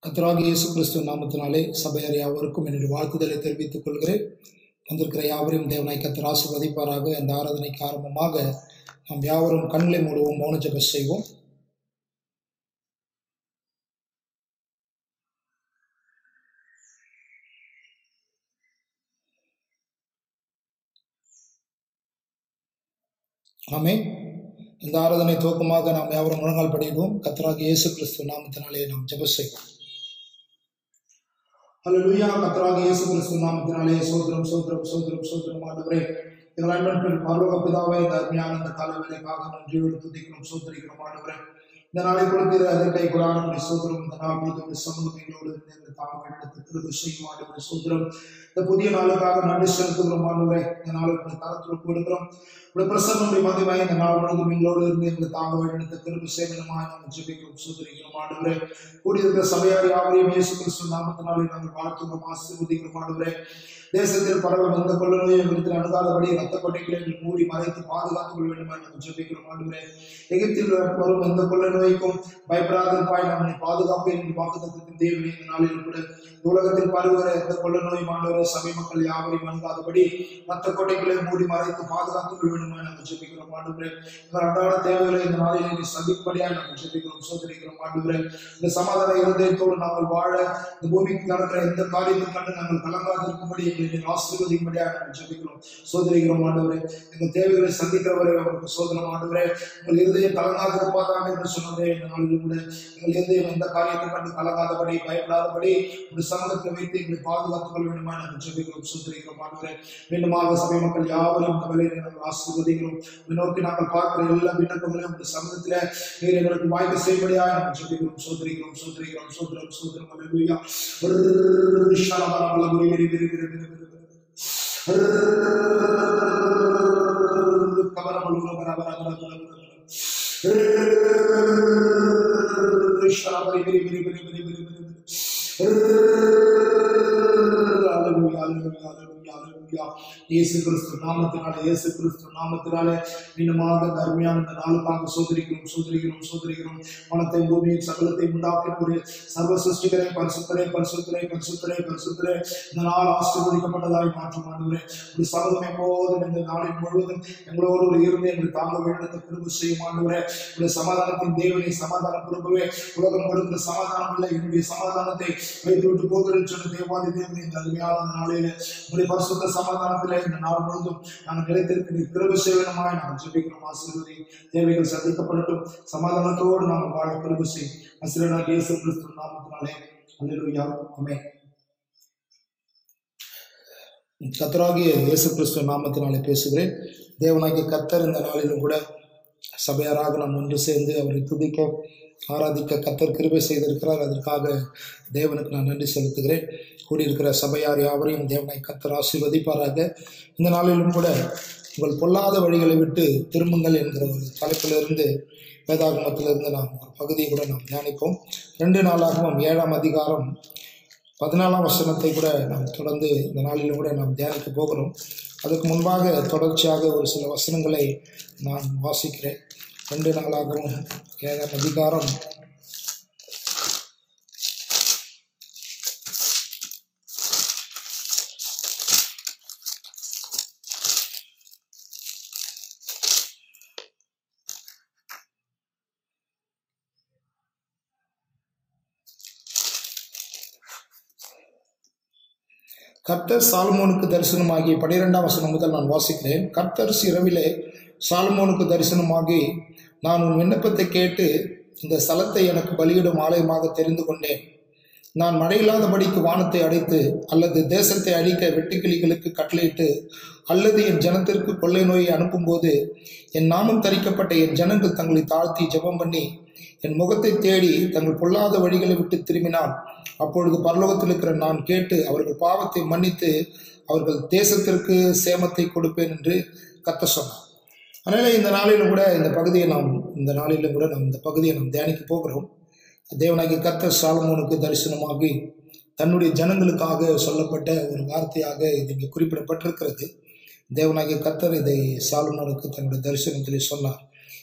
கர்த்தராகிய இயேசு கிறிஸ்துவ நாமத்தினாலே சபையார் யாவருக்கும் என்னுடைய வாழ்த்துதலை தெரிவித்துக் கொள்கிறேன் வந்திருக்கிற யாவரையும் தேவனாய் கத்தர் ஆசீர்வதிப்பாராக அந்த ஆராதனைக்கு ஆரம்பமாக நாம் யாவரும் கண்களை மூடுவோம் மௌன ஜெபம் செய்வோம் ஆமே இந்த ஆராதனை துவக்கமாக நாம் யாவரும் முழங்கால் படிடுவோம் கத்தராகிய இயேசு கிறிஸ்துவ நாமத்தினாலே நாம் ஜெபம் செய்வோம் ஹalleluya கர்த்தராகிய இயேசு கிறிஸ்து நாமத்தினாலே சோதரம் சோதரம் சோதரம் சோதரம் ஆண்டவரே எங்கள் அன்பன் பரலோக பிதாவே இந்த அருமையான இந்த கால வேலைக்காக நன்றியோடு துதிக்கிறோம் சோதரிக்கிறோம் ஆண்டவரே இந்த நாளை கொடுக்கிற அதற்கை குரானுடைய சோதரம் இந்த நாள் முழுவதும் சமூகம் எங்களோடு இருந்து எங்கள் தாங்க எடுத்து திரும்ப செய்யும் ஆண்டவரே சோதரம் இந்த புதிய நாளுக்காக நன்றி செலுத்துகிறோம் ஆண்டவரே இந்த நாளுக்கு தரத்தில் கொடுக்கிறோம் உடைய பிரசன்னுடைய மதிவாய் இந்த நாள் முழுவதும் எங்களோடு இருந்து எங்களுக்கு தாங்க வேண்டிய திரும்ப சேவனமாய் நாங்கள் ஜெபிக்கிறோம் சோதரிக்கிறோம் ஆண்டவரே கூடியிருக்கிற சபையார் யாவரையும் இயேசு கிறிஸ்து நாமத்தினாலே நாங்கள் வாழ்த்துகிறோம் ஆசீர்வதிக்கிறோம் ஆண்டவரே தேசத்தில் பரவல் வந்த கொள்ள நோயை குறித்து அணுகாதபடி ரத்த கொட்டைகளை எங்கள் மூடி மறைத்து பாதுகாத்துக் கொள்ள வேண்டும் என்று நாங்கள் ஜெபிக்கிறோம் ஆண்டவரே எகிப்தில் வரும் எந்த கொள்ள நோய்க்கும் பயப்படாதிருப்பாய் நம்மை பாதுகாப்பு என்று வாக்குத்தத்தின் தேவனே இந்த நாளில் கூட இந்த உலகத்தில் பரவுகிற எந்த கொள்ள நோய் ஆண்டவரே சபை மக்கள் யாவரையும் அணுகாதபடி ரத்த கொட்டைகளை மூடி மறைத்து பாதுகாத்துக் கொள்ள வேண்டும் என்று நாங்கள் ஜெபிக்கிறோம் ஆண்டவரே எங்கள் அன்றாட தேவைகளை இந்த நாளில் நீ சந்திப்படியாக நாங்கள் ஜெபிக்கிறோம் சோதரிக்கிறோம் ஆண்டவரே இந்த சமாதான இருதயத்தோடு நாங்கள் வாழ இந்த பூமிக்கு நடக்கிற எந்த காரியத்தையும் கண்டு நாங்கள் கலங்காதிருக்கும்படி எங்களை நீங்கள் ஆசீர்வதிக்கும்படியாக நாங்கள் ஜெபிக்கிறோம் சோதரிக்கிறோம் ஆண்டவரே எங்கள் தேவைகளை சந்திக்கிறவரை அவருக்கு சோதனம் ஆண்டவரே எங்கள் இருதயம் கலங்காதிருப்பாதாக என்று சொன்னதே இந்த நாளில் கூட எங்கள் இருதயம் எந்த காரியத்தை கண்டு கலங்காதபடி பயப்படாதபடி ஒரு சமூகத்தில் வைத்து எங்களை பாதுகாத்துக் கொள்ள வேண்டுமா நாங்கள் ஜெபிக்கிறோம் சோதரிக்கிறோம் ஆண்டவரே மீண்டுமாக சபை மக்கள் யாவரையும் இந்த வேலையை நாங்கள் ஆசீர்வதிக்கிறோம் இதை நோக்கி நாங்கள் பார்க்கிற எல்லா விண்ணப்பங்களையும் இந்த சமூகத்தில் நீர் எங்களுக்கு வாய்ப்பு செய்யும்படியாக நாங்கள் ஜெபிக்கிறோம் சோதரிக்கிறோம் சோதரிக்கிறோம் சோதரம் சோதரம் அல்லேலூயா ஷலபரபல குரி விரி விரி விரி விரி விரி விரி கபரபலுர பரபர ஷலபரி விரி விரி விரி விரி விரி விரி அல்லேலூயா அல்லேலூயா அல்லேலூயா அல்லேலூயா இயேசு கிறிஸ்து நாமத்தினாலே இயேசு கிறிஸ்து நாமத்தினாலே மீண்டுமாக இந்த அருமையான இந்த நாளுக்காக சோதரிக்கிறோம் சோதரிக்கிறோம் சோதரிக்கிறோம் மனத்தை பூமியும் சகலத்தை உண்டாக்கின ஒரு சர்வ சிருஷ்டிகரை பரிசுத்தரை பரிசுத்தரை பரிசுத்தரை பரிசுத்தரை இந்த நாள் ஆசீர்வதிக்கப்பட்டதாய் மாற்றும் ஆண்டுகிறேன் ஒரு சகலம் எப்போதும் இந்த நாளின் முழுவதும் எங்களோடு ஒரு இருந்து எங்களை தாங்க வேண்டத்தை திரும்ப செய்யும் ஆண்டுகிறேன் ஒரு சமாதானத்தின் தேவனை சமாதான குடும்பமே உலகம் கொடுக்கிற சமாதானம் இல்லை என்னுடைய சமாதானத்தை வைத்து விட்டு போகிறேன் சொன்ன தேவாதி தேவனை இந்த அருமையான நாளில உங்களுடைய பரிசுத்த சமாதானத்திலே இந்த நாள் முழுவதும் நாங்கள் நிலைத்திருக்கிற கிருப சேவனமாய் நாங்கள் ஜெபிக்கிறோம் ஆசீர்வதி தேவைகள் சந்திக்கப்படட்டும் சமாதானத்தோடு நாங்கள் வாழ கிருப செய்யும் அசிரனாக இயேசு கிறிஸ்து நாமத்தினாலே அல்லேலூயா ஆமென் கத்தராகிய இயேசு கிறிஸ்து நாமத்தினாலே பேசுகிறேன் தேவனாகிய கத்தர் இந்த நாளிலும் கூட சபையாராக நாம் ஒன்று சேர்ந்து அவரை துதிக்க ஆராதிக்க கத்தர் கிருபை செய்திருக்கிறார் அதற்காக தேவனுக்கு நான் நன்றி செலுத்துகிறேன் கூடியிருக்கிற சபையார் யாவரையும் தேவனை கத்தர் ஆசீர்வதிப்பாராக இந்த நாளிலும் கூட உங்கள் பொல்லாத வழிகளை விட்டு திரும்புங்கள் என்கிற ஒரு தலைப்பிலிருந்து வேதாகமத்திலிருந்து நாம் ஒரு பகுதியை கூட நாம் தியானிப்போம் ரெண்டு நாளாகவும் ஏழாம் அதிகாரம் பதினாலாம் வசனத்தை கூட நாம் தொடர்ந்து இந்த நாளிலும் கூட நாம் தியானிக்க போகிறோம் அதுக்கு முன்பாக தொடர்ச்சியாக ஒரு சில வசனங்களை நான் வாசிக்கிறேன் ரெண்டு நாளாகவும் ஏழாம் அதிகாரம் கர்த்தர் சாலமோனுக்கு தரிசனமாகி பனிரெண்டாம் வசனம் முதல் நான் வாசிக்கிறேன் கர்த்தர் இரவிலே சாலமோனுக்கு தரிசனமாகி நான் உன் விண்ணப்பத்தை கேட்டு இந்த ஸ்தலத்தை எனக்கு பலியிடும் ஆலயமாக தெரிந்து கொண்டேன் நான் மழையில்லாதபடிக்கு வானத்தை அடைத்து அல்லது தேசத்தை அழிக்க வெட்டுக்கிளிகளுக்கு கட்டளையிட்டு அல்லது என் ஜனத்திற்கு கொள்ளை நோயை அனுப்பும்போது என் நாமம் தரிக்கப்பட்ட என் ஜனங்கள் தங்களை தாழ்த்தி ஜெபம் பண்ணி என் முகத்தை தேடி தங்கள் பொல்லாத வழிகளை விட்டு திரும்பினால் அப்பொழுது பரலோகத்தில் இருக்கிற நான் கேட்டு அவர்கள் பாவத்தை மன்னித்து அவர்கள் தேசத்திற்கு சேமத்தை கொடுப்பேன் என்று கத்த சொன்னார் அதனால் இந்த நாளிலும் கூட இந்த பகுதியை நாம் இந்த நாளிலும் கூட நாம் இந்த பகுதியை நாம் தியானிக்க போகிறோம் தேவனாகி கத்த சாலமோனுக்கு தரிசனமாகி தன்னுடைய ஜனங்களுக்காக சொல்லப்பட்ட ஒரு வார்த்தையாக இது இங்கே குறிப்பிடப்பட்டிருக்கிறது தேவனாகிய கத்தர் இதை சாலமோனுக்கு தன்னுடைய தரிசனத்தில் சொன்னார்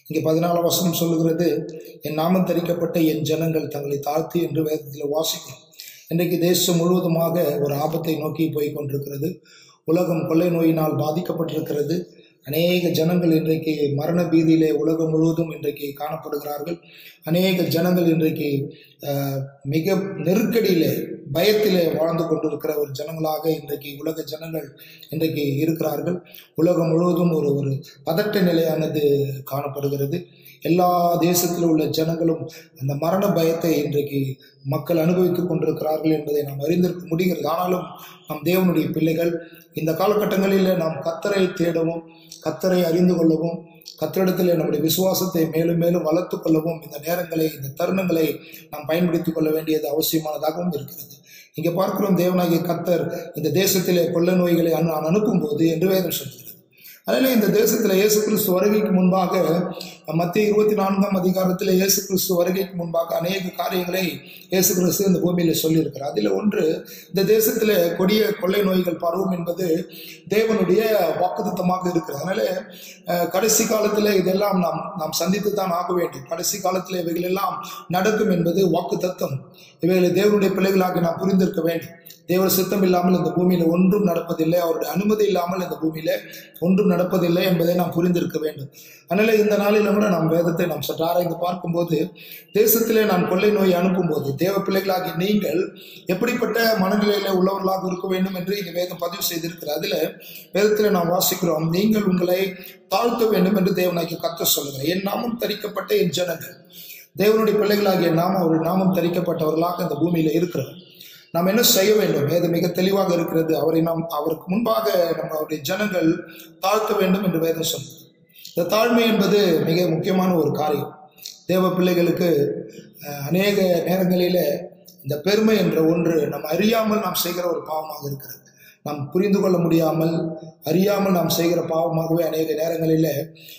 இங்கே பதினாலாம் வசனம் சொல்லுகிறது என் நாமம் தரிக்கப்பட்ட என் ஜனங்கள் தங்களை தாழ்த்தி என்று வேதத்தில் வாசிக்கிறோம் இன்றைக்கு தேசம் முழுவதுமாக ஒரு ஆபத்தை நோக்கி போய் கொண்டிருக்கிறது உலகம் கொள்ளை நோயினால் பாதிக்கப்பட்டிருக்கிறது அநேக ஜனங்கள் இன்றைக்கு மரண பீதியிலே உலகம் முழுவதும் இன்றைக்கு காணப்படுகிறார்கள் அநேக ஜனங்கள் இன்றைக்கு அஹ், மிக நெருக்கடியிலே பயத்திலே வாழ்ந்து கொண்டிருக்கிற ஒரு ஜனங்களாக இன்றைக்கு உலக ஜனங்கள் இன்றைக்கு இருக்கிறார்கள் உலகம் முழுவதும் ஒரு ஒரு பதட்ட நிலையானது காணப்படுகிறது எல்லா தேசத்தில் உள்ள ஜனங்களும் அந்த மரண பயத்தை இன்றைக்கு மக்கள் அனுபவித்துக் கொண்டிருக்கிறார்கள் என்பதை நாம் அறிந்திருக்க முடிகிறது ஆனாலும் நம் தேவனுடைய பிள்ளைகள் இந்த காலகட்டங்களில் நாம் கத்தரை தேடவும் கத்தரை அறிந்து கொள்ளவும் கத்தரிடத்தில் நம்முடைய விசுவாசத்தை மேலும் மேலும் வளர்த்து கொள்ளவும் இந்த நேரங்களை இந்த தருணங்களை நாம் பயன்படுத்திக் கொள்ள வேண்டியது அவசியமானதாகவும் இருக்கிறது இங்கே பார்க்கிறோம் தேவனாகிய கத்தர் இந்த தேசத்திலே கொள்ள நோய்களை அனு நான் அனுப்பும்போது என்று வேதம் சொல்கிறது அதனால இந்த தேசத்தில் இயேசு கிறிஸ்து வருகைக்கு முன்பாக மத்திய இருபத்தி நான்காம் அதிகாரத்தில் இயேசு கிறிஸ்து வருகைக்கு முன்பாக அநேக காரியங்களை இயேசு கிறிஸ்து இந்த பூமியில் சொல்லியிருக்கிறார் அதில் ஒன்று இந்த தேசத்தில் கொடிய கொள்ளை நோய்கள் பரவும் என்பது தேவனுடைய வாக்குத்தத்தமாக இருக்கிறது அதனால அஹ், கடைசி காலத்தில் இதெல்லாம் நாம் நாம் சந்தித்து தான் ஆக வேண்டும் கடைசி காலத்தில் இவைகள் எல்லாம் நடக்கும் என்பது வாக்குத்தத்தம் இவைகளை தேவனுடைய பிள்ளைகளாக நாம் புரிந்திருக்க வேண்டும் தேவ சித்தம் இல்லாமல் இந்த பூமியில ஒன்றும் நடப்பதில்லை அவருடைய அனுமதி இல்லாமல் இந்த பூமியில ஒன்றும் நடப்பதில்லை என்பதை நாம் புரிந்திருக்க வேண்டும் அதனால இந்த நாளிலும் கூட நாம் வேதத்தை நாம் சற்று ஆராய்ந்து பார்க்கும்போது தேசத்திலே நாம் கொள்ளை நோய் அனுப்பும்போது தேவ பிள்ளைகளாகிய நீங்கள் எப்படிப்பட்ட மனநிலையில உள்ளவர்களாக இருக்க வேண்டும் என்று இங்கே வேதம் பதிவு செய்திருக்கிறார் அதுல வேதத்தில் நாம் வாசிக்கிறோம் நீங்கள் உங்களை தாழ்த்த வேண்டும் என்று தேவனாகிய கத்த சொல்லுகிறார் என் நாமம் தரிக்கப்பட்ட என் ஜனங்கள் தேவனுடைய பிள்ளைகளாகிய நாம் அவருடைய நாமம் தரிக்கப்பட்டவர்களாக இந்த பூமியில இருக்கிறோம் நாம் என்ன செய்ய வேண்டும் வேதம் மிக தெளிவாக இருக்கிறது அவரை நாம் அவருக்கு முன்பாக நம்ம அவருடைய ஜனங்கள் தாழ்த்த வேண்டும் என்று வேதம் சொல்லுது இந்த தாழ்மை என்பது மிக முக்கியமான ஒரு காரியம் தேவ பிள்ளைகளுக்கு அஹ், அநேக நேரங்களில இந்த பெருமை என்ற ஒன்று நம்ம அறியாமல் நாம் செய்கிற ஒரு பாவமாக இருக்கிறது நாம் புரிந்து கொள்ள முடியாமல் அறியாமல் நாம் செய்கிற பாவமாகவே அநேக நேரங்களில்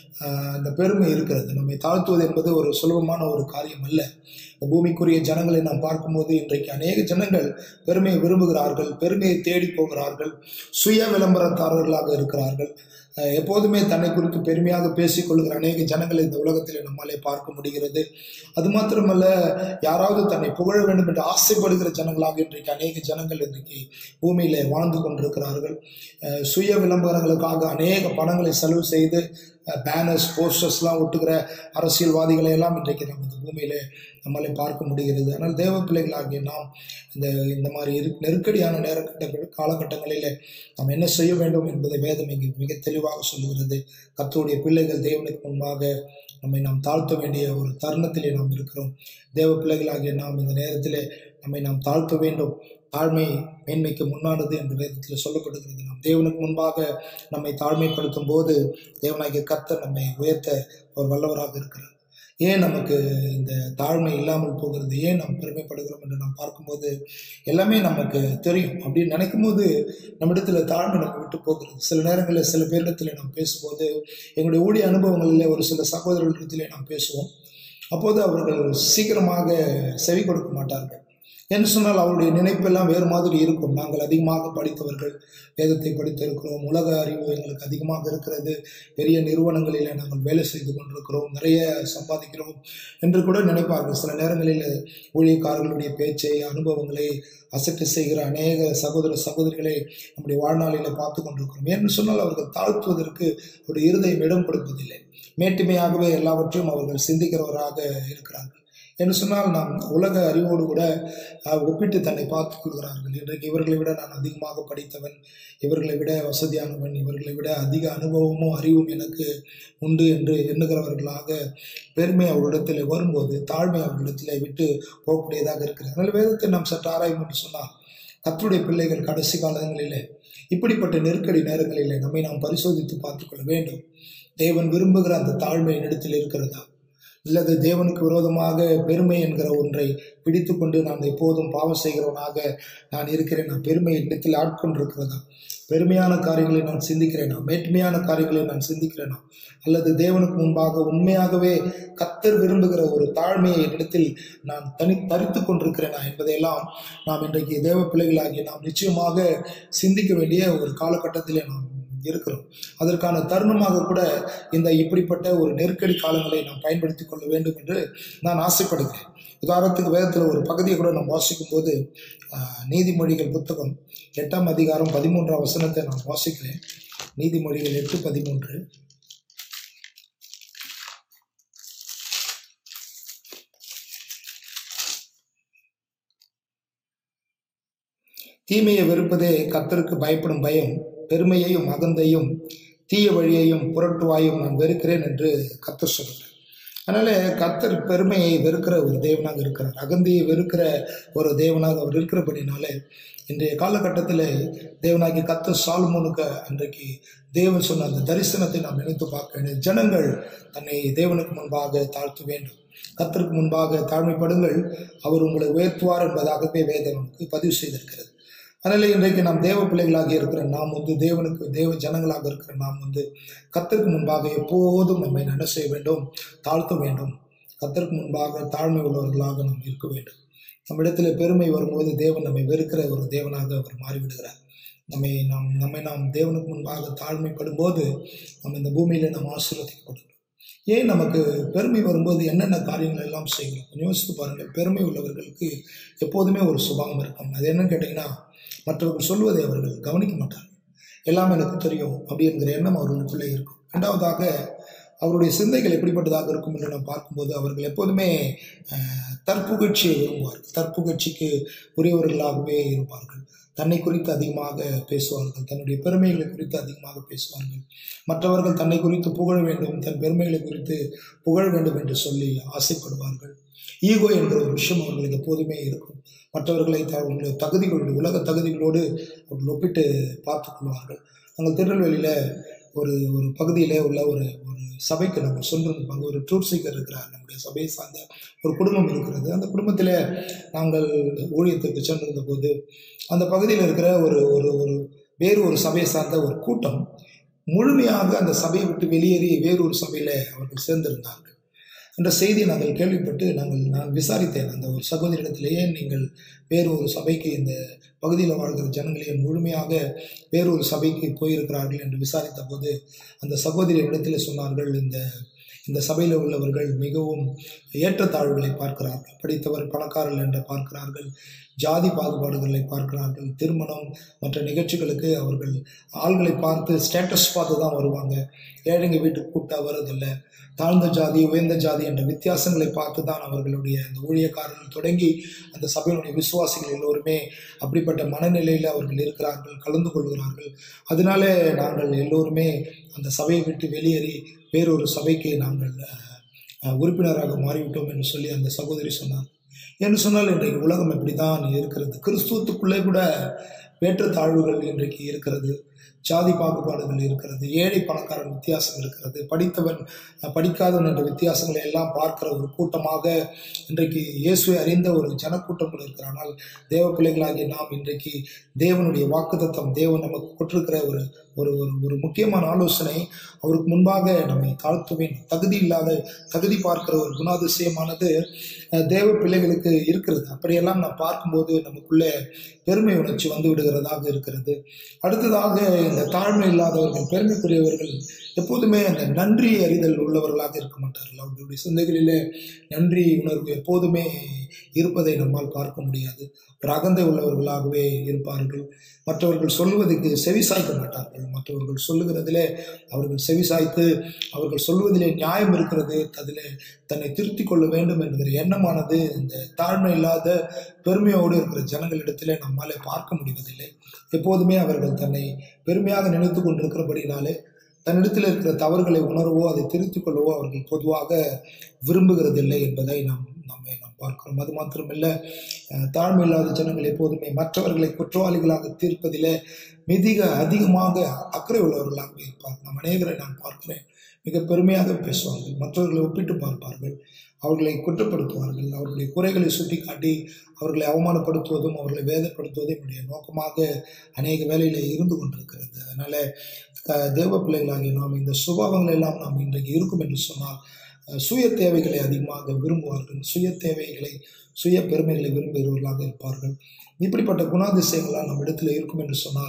இந்த பெருமை இருக்கிறது நம்மை தாழ்த்துவது என்பது ஒரு சுலபமான ஒரு காரியம் அல்ல இந்த பூமிக்குரிய ஜனங்களை நாம் பார்க்கும்போது இன்றைக்கு அநேக ஜனங்கள் பெருமையை விரும்புகிறார்கள் பெருமையை தேடி போகிறார்கள் சுய விளம்பரத்தாரர்களாக இருக்கிறார்கள் அஹ் எப்போதுமே தன்னை குறித்து பெருமையாக பேசிக் கொள்கிற அநேக ஜனங்களை இந்த உலகத்தில் நம்மாலே பார்க்க முடிகிறது அது மாத்திரமல்ல யாராவது தன்னை புகழ வேண்டும் என்று ஆசைப்படுகிற ஜனங்களாக இன்றைக்கு அநேக ஜனங்கள் இன்றைக்கு பூமியில வாழ்ந்து கொண்டிருக்கிறார்கள் அஹ் சுய விளம்பரங்களுக்காக அநேக பணங்களை செலவு செய்து பேனர்ஸ் போஸ்டர்ஸ்லாம் ஒட்டுகிற அரசியல்வாதிகளை எல்லாம் இன்றைக்கு நம்ம இந்த பூமியில நம்மளை பார்க்க முடிகிறது ஆனால் தேவ பிள்ளைகளாகிய நாம் இந்த இந்த மாதிரி இரு நெருக்கடியான நேரக்கட்ட காலகட்டங்களில் நாம் என்ன செய்ய வேண்டும் என்பதை வேதம் இங்கு மிக தெளிவாக சொல்லுகிறது கர்த்தருடைய பிள்ளைகள் தேவனுக்கு முன்பாக நம்மை நாம் தாழ்த்த வேண்டிய ஒரு தருணத்திலே நாம் இருக்கிறோம் தேவ பிள்ளைகளாகிய நாம் இந்த நேரத்திலே நம்மை நாம் தாழ்த்த வேண்டும் தாழ்மை மேன்மைக்கு முன்னானது என்று வேதத்தில் சொல்லப்படுகிறது நாம் தேவனுக்கு முன்பாக நம்மை தாழ்மைப்படுத்தும் போது தேவனாகிய கர்த்தர் நம்மை உயர்த்த ஒரு வல்லவராக இருக்கிறார் ஏன் நமக்கு இந்த தாழ்மை இல்லாமல் போகிறது ஏன் நாம் பெருமைப்படுகிறோம் என்று நாம் பார்க்கும்போது எல்லாமே நமக்கு தெரியும் அப்படின்னு நினைக்கும் போது நம்மிடத்துல தாழ்மை நம்ம விட்டு போகிறது சில நேரங்களில் சில பேரிடத்தில் நாம் பேசும்போது எங்களுடைய ஊழிய அனுபவங்களில் ஒரு சில சகோதரர்களிடத்திலே நாம் பேசுவோம் அப்போது அவர்கள் சீக்கிரமாக செவி கொடுக்க மாட்டார்கள் என்று சொன்னால் அவருடைய நினைப்பெல்லாம் வேறு மாதிரி இருக்கும் நாங்கள் அதிகமாக படித்தவர்கள் வேதத்தை படித்திருக்கிறோம் உலக அறிவு எங்களுக்கு அதிகமாக இருக்கிறது பெரிய நிறுவனங்களில் நாங்கள் வேலை செய்து கொண்டிருக்கிறோம் நிறைய சம்பாதிக்கிறோம் என்று கூட நினைப்பார்கள் சில நேரங்களில் ஊழியக்காரர்களுடைய பேச்சை அனுபவங்களை அசட்டு செய்கிற அநேக சகோதர சகோதரிகளை நம்முடைய வாழ்நாளில் பார்த்து கொண்டிருக்கிறோம் என்று சொன்னால் அவர்கள் தாழ்த்துவதற்கு ஒரு இருதயம் இடம் கொடுப்பதில்லை மேட்டுமையாகவே எல்லாவற்றையும் அவர்கள் சிந்திக்கிறவராக இருக்கிறார்கள் என்று சொன்னால் நாம் உலக அறிவோடு கூட அஹ், ஒப்பிட்டு தன்னை பார்த்துக் கொள்கிறார்கள் இன்றைக்கு இவர்களை விட நான் அதிகமாக படித்தவன் இவர்களை விட வசதியானவன் இவர்களை விட அதிக அனுபவமும் அறிவும் எனக்கு உண்டு என்று எண்ணுகிறவர்களாக பெருமை அவர்களிடத்தில் வரும்போது தாழ்மை அவர்களிடத்தில் விட்டு போகக்கூடியதாக இருக்கிறது அதனால் வேதத்தை நாம் சற்று ஆராயும் என்று சொன்னால் கர்த்தருடைய பிள்ளைகள் கடைசி காலங்களிலே இப்படிப்பட்ட நெருக்கடி நேரங்களிலே நம்மை நாம் பரிசோதித்து பார்த்துக்கொள்ள வேண்டும் தேவன் விரும்புகிற அந்த தாழ்மை என்னிடத்தில் இருக்கிறதா அல்லது தேவனுக்கு விரோதமாக பெருமை என்கிற ஒன்றை பிடித்து கொண்டு நான் எப்போதும் பாவம் செய்கிறவனாக நான் இருக்கிறேன் நான் பெருமை இடத்தில் ஆட்கொண்டிருக்கிறதா பெருமையான காரியங்களை நான் சிந்திக்கிறேனா மேன்மையான காரியங்களை நான் சிந்திக்கிறேனா அல்லது தேவனுக்கு முன்பாக உண்மையாகவே கத்தர் விரும்புகிற ஒரு தாழ்மையை இடத்தில் நான் தனி தரித்து கொண்டிருக்கிறேனா என்பதையெல்லாம் நாம் இன்றைக்கு தேவ பிள்ளைகளாகிய நாம் நிச்சயமாக சிந்திக்க வேண்டிய ஒரு காலகட்டத்திலே நாம் இருக்கிறோம் அதற்கான தருணமாக கூட இந்த இப்படிப்பட்ட ஒரு நெருக்கடி காலங்களை நாம் பயன்படுத்தி கொள்ள வேண்டும் என்று நான் ஆசைப்படுகிறேன் உதாரணத்துக்கு வேதத்தில் ஒரு பகுதியை கூட நாம் வாசிக்கும் போது ஆஹ், நீதிமொழிகள் புத்தகம் எட்டாம் அதிகாரம் பதிமூன்றாம் வசனத்தை நான் வாசிக்கிறேன் நீதிமொழிகள் எட்டு பதிமூன்று தீமையை வெறுப்பதே கர்த்தருக்கு பயப்படும் பயம் பெருமையையும் அகந்தையும் தீய வழியையும் புரட்டுவாயும் நான் வெறுக்கிறேன் என்று கர்த்தர் சொல்கிறார் அதனால கர்த்தர் பெருமையை வெறுக்கிற ஒரு தேவனாக இருக்கிறார் அகந்தையை வெறுக்கிற ஒரு தேவனாக அவர் இருக்கிறபடினாலே இன்றைய காலகட்டத்தில் தேவனாகி கர்த்தர் சால்மோனுக்கு அன்றைக்கு தேவன் சொன்ன அந்த தரிசனத்தை நாம் நினைத்து பார்க்க வேண்டும் ஜனங்கள் தன்னை தேவனுக்கு முன்பாக தாழ்த்த வேண்டும் கர்த்தருக்கு முன்பாக தாழ்மைப்படுங்கள் அவர் உங்களை உயர்த்துவார் என்பதாகவே வேதம் நமக்கு பதிவு செய்திருக்கிறது அதனால் இன்றைக்கு நாம் தேவ பிள்ளைகளாக இருக்கிற நாம் வந்து தேவனுக்கு தேவ ஜனங்களாக இருக்கிற நாம் வந்து கர்த்தருக்கு முன்பாக எப்போதும் நம்மை என்ன செய்ய வேண்டும் தாழ்த்த வேண்டும் கர்த்தருக்கு முன்பாக தாழ்மை உள்ளவர்களாக நாம் இருக்க வேண்டும் நம்மிடத்தில் பெருமை வரும்போது தேவன் நம்மை வெறுக்கிற ஒரு தேவனாக அவர் மாறிவிடுகிறார் நம்மை நாம் நம்மை நாம் தேவனுக்கு முன்பாக தாழ்மைப்படும் போது நம்ம இந்த பூமியில் நாம் ஆசீர்வதிக்கப்படுகிறோம் ஏன் நமக்கு பெருமை வரும்போது என்னென்ன காரியங்கள் எல்லாம் செய்கிறோம் கொஞ்சம் யோசித்து பாருங்கள் பெருமை உள்ளவர்களுக்கு எப்போதுமே ஒரு சுபாவம் இருக்கும் அது என்னன்னு கேட்டிங்கன்னா மற்றவர்கள் சொல்வதை அவர்கள் கவனிக்க மாட்டார்கள் எல்லாம் எனக்கு தெரியும் அப்படி என்கிற எண்ணம் அவர்களுக்குள்ளே இருக்கும் ரெண்டாவதாக அவருடைய சிந்தைகள் எப்படிப்பட்டதாக இருக்கும் என்று நாம் பார்க்கும்போது அவர்கள் எப்போதுமே அஹ், தற்புகழ்ச்சியை விரும்புவார்கள் தற்புகழ்ச்சிக்கு உரியவர்களாகவே இருப்பார்கள் தன்னை குறித்து அதிகமாக பேசுவார்கள் தன்னுடைய பெருமைகளை குறித்து அதிகமாக பேசுவார்கள் மற்றவர்கள் தன்னை குறித்து புகழ வேண்டும் தன் பெருமைகளை குறித்து புகழ வேண்டும் என்று சொல்லி ஆசைப்படுவார்கள் ஈகோ என்கிற ஒரு விஷயம் அவர்களுக்கு எப்போதுமே இருக்கும் மற்றவர்களை த- அவர்களுடைய தகுதிகளோடு உலக தகுதிகளோடு அவர்கள் ஒப்பிட்டு பார்த்து கொள்வார்கள் நாங்கள் திருநெல்வேலியில் ஒரு ஒரு பகுதியில் உள்ள ஒரு ஒரு சபைக்கு நாங்கள் சென்றிருந்தோம் அங்கே ஒரு டூர் சீக்கர் இருக்கிறார் நம்முடைய சபையை சார்ந்த ஒரு குடும்பம் இருக்கிறது அந்த குடும்பத்தில் நாங்கள் ஊழியத்துக்கு சென்றிருந்த போது அந்த பகுதியில் இருக்கிற ஒரு ஒரு ஒரு வேறு ஒரு சபையை சார்ந்த ஒரு கூட்டம் முழுமையாக அந்த சபையை விட்டு வெளியேறி வேறு ஒரு சபையில் அவர்கள் சேர்ந்திருந்தார்கள் என்ற செய்தியை நாங்கள் கேள்விப்பட்டு நாங்கள் நான் விசாரித்தேன் அந்த ஒரு சகோதரிடத்திலேயே நீங்கள் வேறு ஒரு சபைக்கு இந்த பகுதியில் வாழ்கிற ஜனங்களே முழுமையாக வேறொரு சபைக்கு போயிருக்கிறார்கள் என்று விசாரித்த போது அந்த சகோதரி இடத்தில் சொன்னார்கள் இந்த இந்த சபையில் உள்ளவர்கள் மிகவும் ஏற்றத்தாழ்வுகளை பார்க்கிறார்கள் படித்தவர் பணக்காரர்கள் என்று பார்க்கிறார்கள் ஜாதி பாகுபாடுகளை பார்க்கிறார்கள் திருமணம் மற்ற நிகழ்ச்சிகளுக்கு அவர்கள் ஆள்களை பார்த்து ஸ்டேட்டஸ் பார்த்து தான் வருவாங்க ஏழைங்க வீட்டுக்கு கூப்பிட்டா வர்றதில்லை தாழ்ந்த ஜாதி உயர்ந்த ஜாதி என்ற வித்தியாசங்களை பார்த்து தான் அவர்களுடைய அந்த ஊழியக்காரர்கள் தொடங்கி அந்த சபையினுடைய விசுவாசிகள் எல்லோருமே அப்படிப்பட்ட மனநிலையில் அவர்கள் இருக்கிறார்கள் கலந்து கொள்கிறார்கள் அதனால நாங்கள் எல்லோருமே அந்த சபையை விட்டு வெளியேறி வேறொரு சபைக்கு நாங்கள் அஹ், உறுப்பினராக மாறிவிட்டோம் என்று சொல்லி அந்த சகோதரி சொன்னார் என்று சொன்னால் இன்றைக்கு உலகம் இப்படி தான் இருக்கிறது கிறிஸ்துவத்துக்குள்ளே கூட ஏற்றத்தாழ்வுகள் இன்றைக்கு இருக்கிறது ஜாதி பாகுபாடுகள் இருக்கிறது ஏழை பணக்காரன் வித்தியாசம் இருக்கிறது படித்தவன் அஹ், படிக்காதவன் என்ற வித்தியாசங்களை எல்லாம் பார்க்கிற ஒரு கூட்டமாக இன்றைக்கு இயேசுவை அறிந்த ஒரு ஜனக்கூட்டங்கள் இருக்கிறானால் தேவ பிள்ளைகளாகிய நாம் இன்றைக்கு தேவனுடைய வாக்குத்தத்தம் தேவன் நமக்கு கொட்டிருக்கிற ஒரு ஒரு ஒரு ஒரு முக்கியமான ஆலோசனை அவருக்கு முன்பாக நம்மை தாழ்த்த வேண்டும் தகுதி இல்லாத தகுதி பார்க்கிற ஒரு குணாதிசயமானது அஹ், தேவ பிள்ளைகளுக்கு இருக்கிறது அப்படியெல்லாம் நாம் பார்க்கும்போது நமக்குள்ளே பெருமை உணர்ச்சி வந்து விடுகிறதாக இருக்கிறது அடுத்ததாக இந்த தாழ்மை இல்லாதவர்கள் பெருமைக்குரியவர்கள் எப்போதுமே அந்த நன்றி அறிதல் உள்ளவர்களாக இருக்க மாட்டார்கள் அவர்களுடைய சிந்தைகளிலே நன்றி உணர்வு எப்போதுமே இருப்பதை நம்மால் பார்க்க முடியாது ஒரு அகந்தை உள்ளவர்களாகவே இருப்பார்கள் மற்றவர்கள் சொல்வதற்கு செவிசாய்க்க மாட்டார்கள் மற்றவர்கள் சொல்லுகிறதிலே அவர்கள் செவிசாய்த்து அவர்கள் சொல்வதிலே நியாயம் இருக்கிறது அதில் தன்னை திருத்திக் கொள்ள வேண்டும் என்கிற எண்ணமானது இந்த தாழ்மை இல்லாத பெருமையோடு இருக்கிற ஜனங்களிடத்திலே நம்மாலே பார்க்க முடிவதில்லை எப்போதுமே அவர்கள் தன்னை பெருமையாக நினைத்து கொண்டிருக்கிறபடினாலே தன்னிடத்தில் இருக்கிற தவறுகளை உணரவோ அதை திருத்திக் கொள்ளவோ அவர்கள் பொதுவாக விரும்புகிறதில்லை என்பதை நாம் நம்மை நாம் பார்க்கிறோம் அது மாத்திரமல்ல அஹ், தாழ்மை இல்லாத ஜனங்கள் எப்போதுமே மற்றவர்களை குற்றவாளிகளாக தீர்ப்பதிலே மிக அதிகமாக அக்கறை உள்ளவர்களாக இருப்பார்கள் நாம் அநேகரை நான் பார்க்கிறேன் மிக பெருமையாக பேசுவார்கள் மற்றவர்களை ஒப்பிட்டு பார்ப்பார்கள் அவர்களை குற்றப்படுத்துவார்கள் அவர்களுடைய குறைகளை சுட்டிக்காட்டி அவர்களை அவமானப்படுத்துவதும் அவர்களை வேதப்படுத்துவதும் என்னுடைய நோக்கமாக அநேக வேலையில் இருந்து கொண்டிருக்கிறது அதனால் தேவ பிள்ளைகளாகிய நாம் இந்த சுபாவங்கள் எல்லாம் நாம் இன்றைக்கு இருக்கும் என்று சொன்னால் அஹ், சுய தேவைகளை அதிகமாக விரும்புவார்கள் சுய தேவைகளை சுய பெருமைகளை விரும்புகிறவர்களாக இருப்பார்கள் இப்படிப்பட்ட குணாதிசயங்களால் நம்ம இடத்துல இருக்கும் என்று சொன்னால்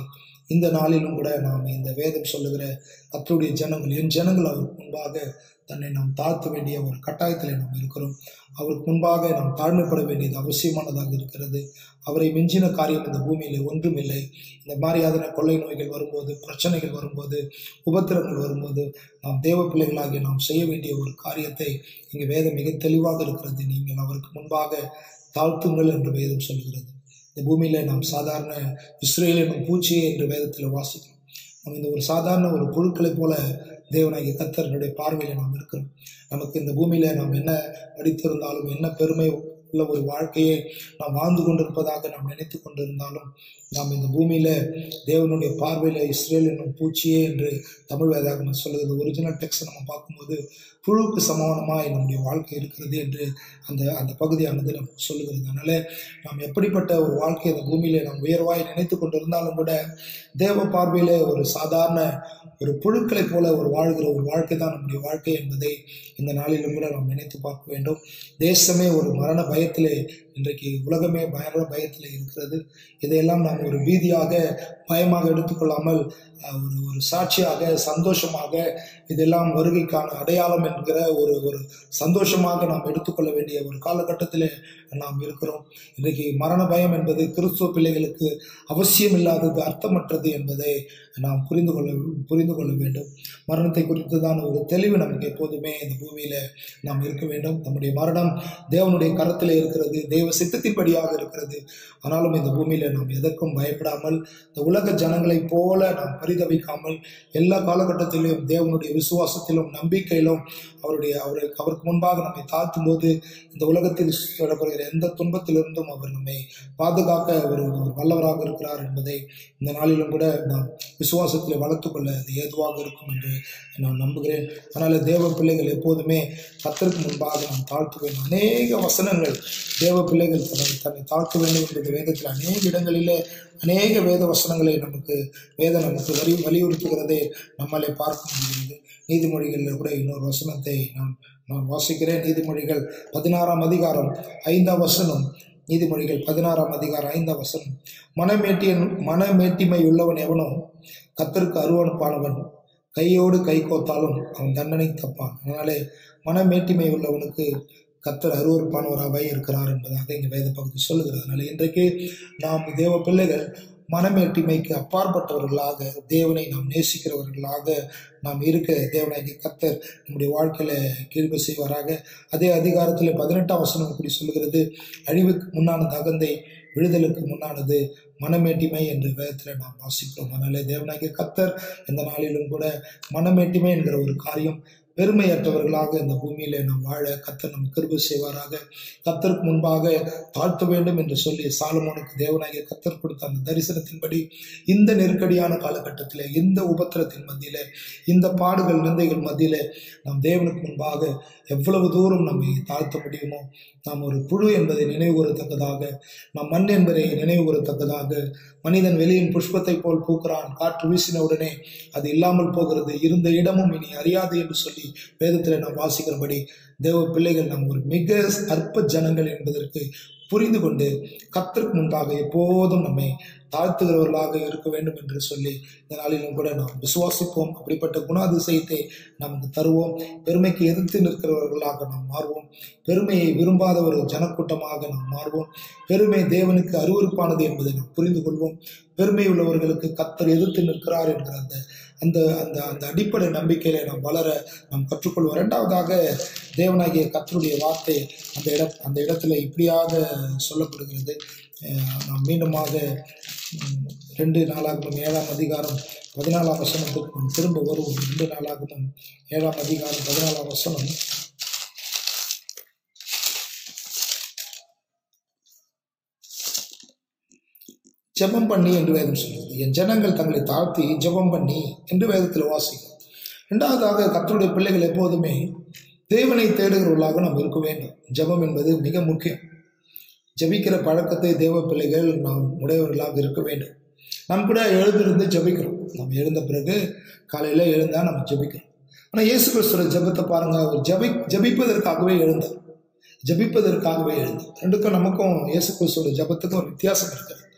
இந்த நாளிலும் கூட நாம் இந்த வேதம் சொல்லுகிற கர்த்தருடைய ஜனங்கள் என் ஜனங்கள் அவருக்கு முன்பாக தன்னை நாம் தாழ்த்த வேண்டிய ஒரு கட்டாயத்தில் நாம் இருக்கிறோம் அவருக்கு முன்பாக நாம் தாழ்மைப்பட வேண்டியது அவசியமானதாக இருக்கிறது அவரை மிஞ்சின காரியம் இந்த பூமியில் ஒன்றுமில்லை இந்த மாதிரியான கொள்ளை நோய்கள் வரும்போது பிரச்சனைகள் வரும்போது உபத்திரங்கள் வரும்போது நாம் தேவ பிள்ளைகளாகிய நாம் செய்ய வேண்டிய ஒரு காரியத்தை இங்கே வேதம் மிக தெளிவாக இருக்கிறது நீங்கள் அவருக்கு முன்பாக தாழ்த்துங்கள் என்று வேதம் சொல்கிறது இந்த பூமியில் நாம் சாதாரண இஸ்ரேல் என்னும் பூச்சியே என்று வேதத்தில் வாசிக்கிறோம் நம்ம இந்த ஒரு சாதாரண ஒரு புழுக்களைப் போல தேவனாகிய கத்தரனுடைய பார்வையில் நாம் இருக்கிறோம் நமக்கு இந்த பூமியில் நாம் என்ன படித்திருந்தாலும் என்ன பெருமை உள்ள ஒரு வாழ்க்கையை நாம் வாழ்ந்து கொண்டிருப்பதாக நாம் நினைத்து கொண்டிருந்தாலும் நாம் இந்த பூமியில் தேவனுடைய பார்வையில் இஸ்ரேல் என்னும் பூச்சியே என்று தமிழ் வேதாகமம் சொல்லுகிறது ஒரிஜினல் டெக்ஸ்ட் நம்ம பார்க்கும்போது புழுவுக்கு சமானமாய் நம்முடைய வாழ்க்கை இருக்கிறது என்று அந்த அந்த பகுதியானது நமக்கு சொல்லுகிறது அதனால் நாம் எப்படிப்பட்ட ஒரு வாழ்க்கை இந்த பூமியில் நாம் உயர்வாய் நினைத்து கொண்டிருந்தாலும் கூட தேவ பார்வையில் ஒரு சாதாரண ஒரு புழுக்களைப் போல ஒரு வாழ்கிற ஒரு வாழ்க்கை தான் நம்முடைய வாழ்க்கை என்பதை இந்த நாளிலும் கூட நாம் நினைத்து பார்க்க வேண்டும் தேசமே ஒரு மரண பயத்திலே இன்றைக்கு உலகமே மரண பயத்தில் இருக்கிறது இதையெல்லாம் நாம் ஒரு பீதியாக பயமாக எடுத்துக்கொள்ளாமல் அஹ், ஒரு ஒரு சாட்சியாக சந்தோஷமாக இதெல்லாம் வருகைக்கான அடையாளம் என்கிற ஒரு ஒரு சந்தோஷமாக நாம் எடுத்துக்கொள்ள வேண்டிய ஒரு காலகட்டத்தில் நாம் இருக்கிறோம் இன்றைக்கு மரண பயம் என்பது கிறிஸ்துவ பிள்ளைகளுக்கு அவசியம் இல்லாதது அர்த்தமற்றது என்பதை நாம் புரிந்து கொள்ள புரிந்து கொள்ள வேண்டும் மரணத்தை குறித்து தான் ஒரு தெளிவு நமக்கு எப்போதுமே இந்த பூமியில் நாம் இருக்க வேண்டும் நம்முடைய மரணம் தேவனுடைய கரத்தில் இருக்கிறது தேவ சித்தத்தின்படியாக இருக்கிறது ஆனாலும் இந்த பூமியில் நாம் எதற்கும் பயப்படாமல் இந்த உலக ஜனங்களைப் போல நாம் பரிதவிக்காமல் எல்லா காலகட்டத்திலும் தேவனுடைய விசுவாசத்திலும் நம்பிக்கையிலும் அவருடைய அவருக்கு அவருக்கு முன்பாக நம்மை தாழ்த்தும் போது இந்த உலகத்தில் சொல்லப்படுகிற எந்த துன்பத்திலிருந்தும் அவர் நம்மை பாதுகாக்க அவர் ஒரு வல்லவராக இருக்கிறார் என்பதை இந்த நாளிலும் கூட நாம் விசுவாசத்தில் வளர்த்துக்கொள்ள அது ஏதுவாக இருக்கும் என்று நான் நம்புகிறேன் அதனால் தேவ பிள்ளைகள் எப்போதுமே கத்தருக்கு முன்பாக நாம் தாழ்த்த வேண்டும் அநேக வசனங்கள் தேவ பிள்ளைகள் தன்னை தன்னை தாழ்த்த வேண்டும் என்கிற வேதத்தில் அநேக இடங்களிலே அநேக வேத வசனங்களை நமக்கு வேதம் நமக்கு வலி வலியுறுத்துகிறதை நம்மளை பார்க்க முடிகிறது நீதிமொழிகளில் கூட இன்னொரு வசனத்தை நான் நான் வாசிக்கிறேன் நீதிமொழிகள் பதினாறாம் அதிகாரம் ஐந்தாம் வசனம் நீதிமொழிகள் பதினாறாம் அதிகாரம் ஐந்தாம் வசனம் மனமேட்டியன் மனமேட்டிமை உள்ளவன் எவனோ கத்தருக்கு அருவனுப்பானவன் கையோடு கை கோத்தாலும் அவன் தண்டனை தப்பான் அதனாலே மனமேட்டிமை உள்ளவனுக்கு கத்தர் அருவறுப்பானவராகவே இருக்கிறார் என்பதாக இங்கே வேத பகுதி சொல்லுகிறது அதனால இன்றைக்கு நாம் தேவ பிள்ளைகள் மனமேட்டிமைக்கு அப்பாற்பட்டவர்களாக தேவனை நாம் நேசிக்கிறவர்களாக நாம் இருக்க தேவனாகிய கத்தர் நம்முடைய வாழ்க்கையில கீழ்வு செய்வாராக அதே அதிகாரத்தில் பதினெட்டாம் வசனம் இப்படி சொல்லுகிறது அழிவுக்கு முன்னானது அகந்தை விடுதலுக்கு முன்னானது மனமேட்டிமை என்று வேதத்தில் நாம் வாசிக்கிறோம் அதனாலே தேவனாகிய கத்தர் இந்த நாளிலும் கூட மனமேட்டிமை என்கிற ஒரு காரியம் பெருமையற்றவர்களாக இந்த பூமியிலே நாம் வாழ கத்தர் நம் கிருபை செய்வாராக கத்தருக்கு முன்பாக தாழ்த்த வேண்டும் என்று சொல்லி சாலமோனுக்கு தேவனாகிய கத்தர் கொடுத்த அந்த தரிசனத்தின்படி இந்த நெருக்கடியான காலகட்டத்திலே இந்த உபத்திரத்தின் மத்தியிலே இந்த பாடுகள் நிந்தைகள் மத்தியிலே நாம் தேவனுக்கு முன்பாக எவ்வளவு தூரம் நம்மை தாழ்த்த முடியுமோ நாம் ஒரு புழு என்பதை நினைவு கூறத்தக்கதாக நாம் மண் என்பதை நினைவு கூறத்தக்கதாக மனிதன் வெளியின் புஷ்பத்தை போல் பூக்கிறான் காற்று வீசின உடனே அது இல்லாமல் போகிறது இருந்த இடமும் இனி அறியாது என்று சொல்லி வேதத்தில் நாம் வாசிக்கிறபடி தேவ பிள்ளைகள் நாம் ஒரு மிக அற்ப ஜனங்கள் என்பதற்கு புரிந்து கொண்டு கத்தருக்கு முன்பாக எப்போதும் நம்மை தாழ்த்துகிறவர்களாக இருக்க வேண்டும் என்று சொல்லி இந்த நாளிலும் கூட நாம் விசுவாசிப்போம் அப்படிப்பட்ட குணாதிசயத்தை நமக்கு தருவோம் பெருமைக்கு எதிர்த்து நிற்கிறவர்களாக நாம் மாறுவோம் பெருமையை விரும்பாத ஒரு ஜனக்கூட்டமாக நாம் மாறுவோம் பெருமை தேவனுக்கு அருவருப்பானது என்பதை நாம் புரிந்து கொள்வோம் பெருமை உள்ளவர்களுக்கு கத்தர் எதிர்த்து நிற்கிறார் என்கிற அந்த அந்த அந்த அந்த அடிப்படை நம்பிக்கையில நாம் வளர நாம் கற்றுக்கொள்வோம் இரண்டாவதாக தேவனாகிய கத்தருடைய வார்த்தை அந்த இட அந்த இடத்துல இப்படியாக சொல்லப்படுகிறது அஹ் நாம் மீண்டுமாக ம், ரெண்டு நாளாகமும் ஏழாம் அதிகாரம் பதினாலாம் வசனத்துக்கு நாம் திரும்ப வருவோம் ரெண்டு நாளாகமும் ஏழாம் அதிகாரம் பதினாலாம் வசனம் ஜெபம் பண்ணி என்று வேதம் சொல்கிறது என் ஜனங்கள் தங்களை தாழ்த்தி ஜெபம் பண்ணி என்று வேதத்தில் வாசிக்கும் இரண்டாவதாக கர்த்தருடைய பிள்ளைகள் எப்போதுமே தேவனை தேடுகிறவர்களாக நாம் இருக்க வேண்டும் ஜெபம் என்பது மிக முக்கியம் ஜெபிக்கிற பழக்கத்தை தேவ பிள்ளைகள் நாம் உடையவர்களாக இருக்க வேண்டும் நாம் கூட எழுந்திருந்து ஜெபிக்கிறோம் நம்ம எழுந்த பிறகு காலையில் எழுந்தால் நம்ம ஜெபிக்கிறோம் ஆனால் இயேசு கிறிஸ்துவோட ஜெபத்தை பாருங்க அவர் ஜெபி ஜெபிப்பதற்காகவே எழுந்தார் ஜெபிப்பதற்காகவே எழுந்தார் ரெண்டுக்கும் நமக்கும் இயேசு கிறிஸ்துவோட ஜெபத்துக்கும் ஒரு வித்தியாசம் இருக்குது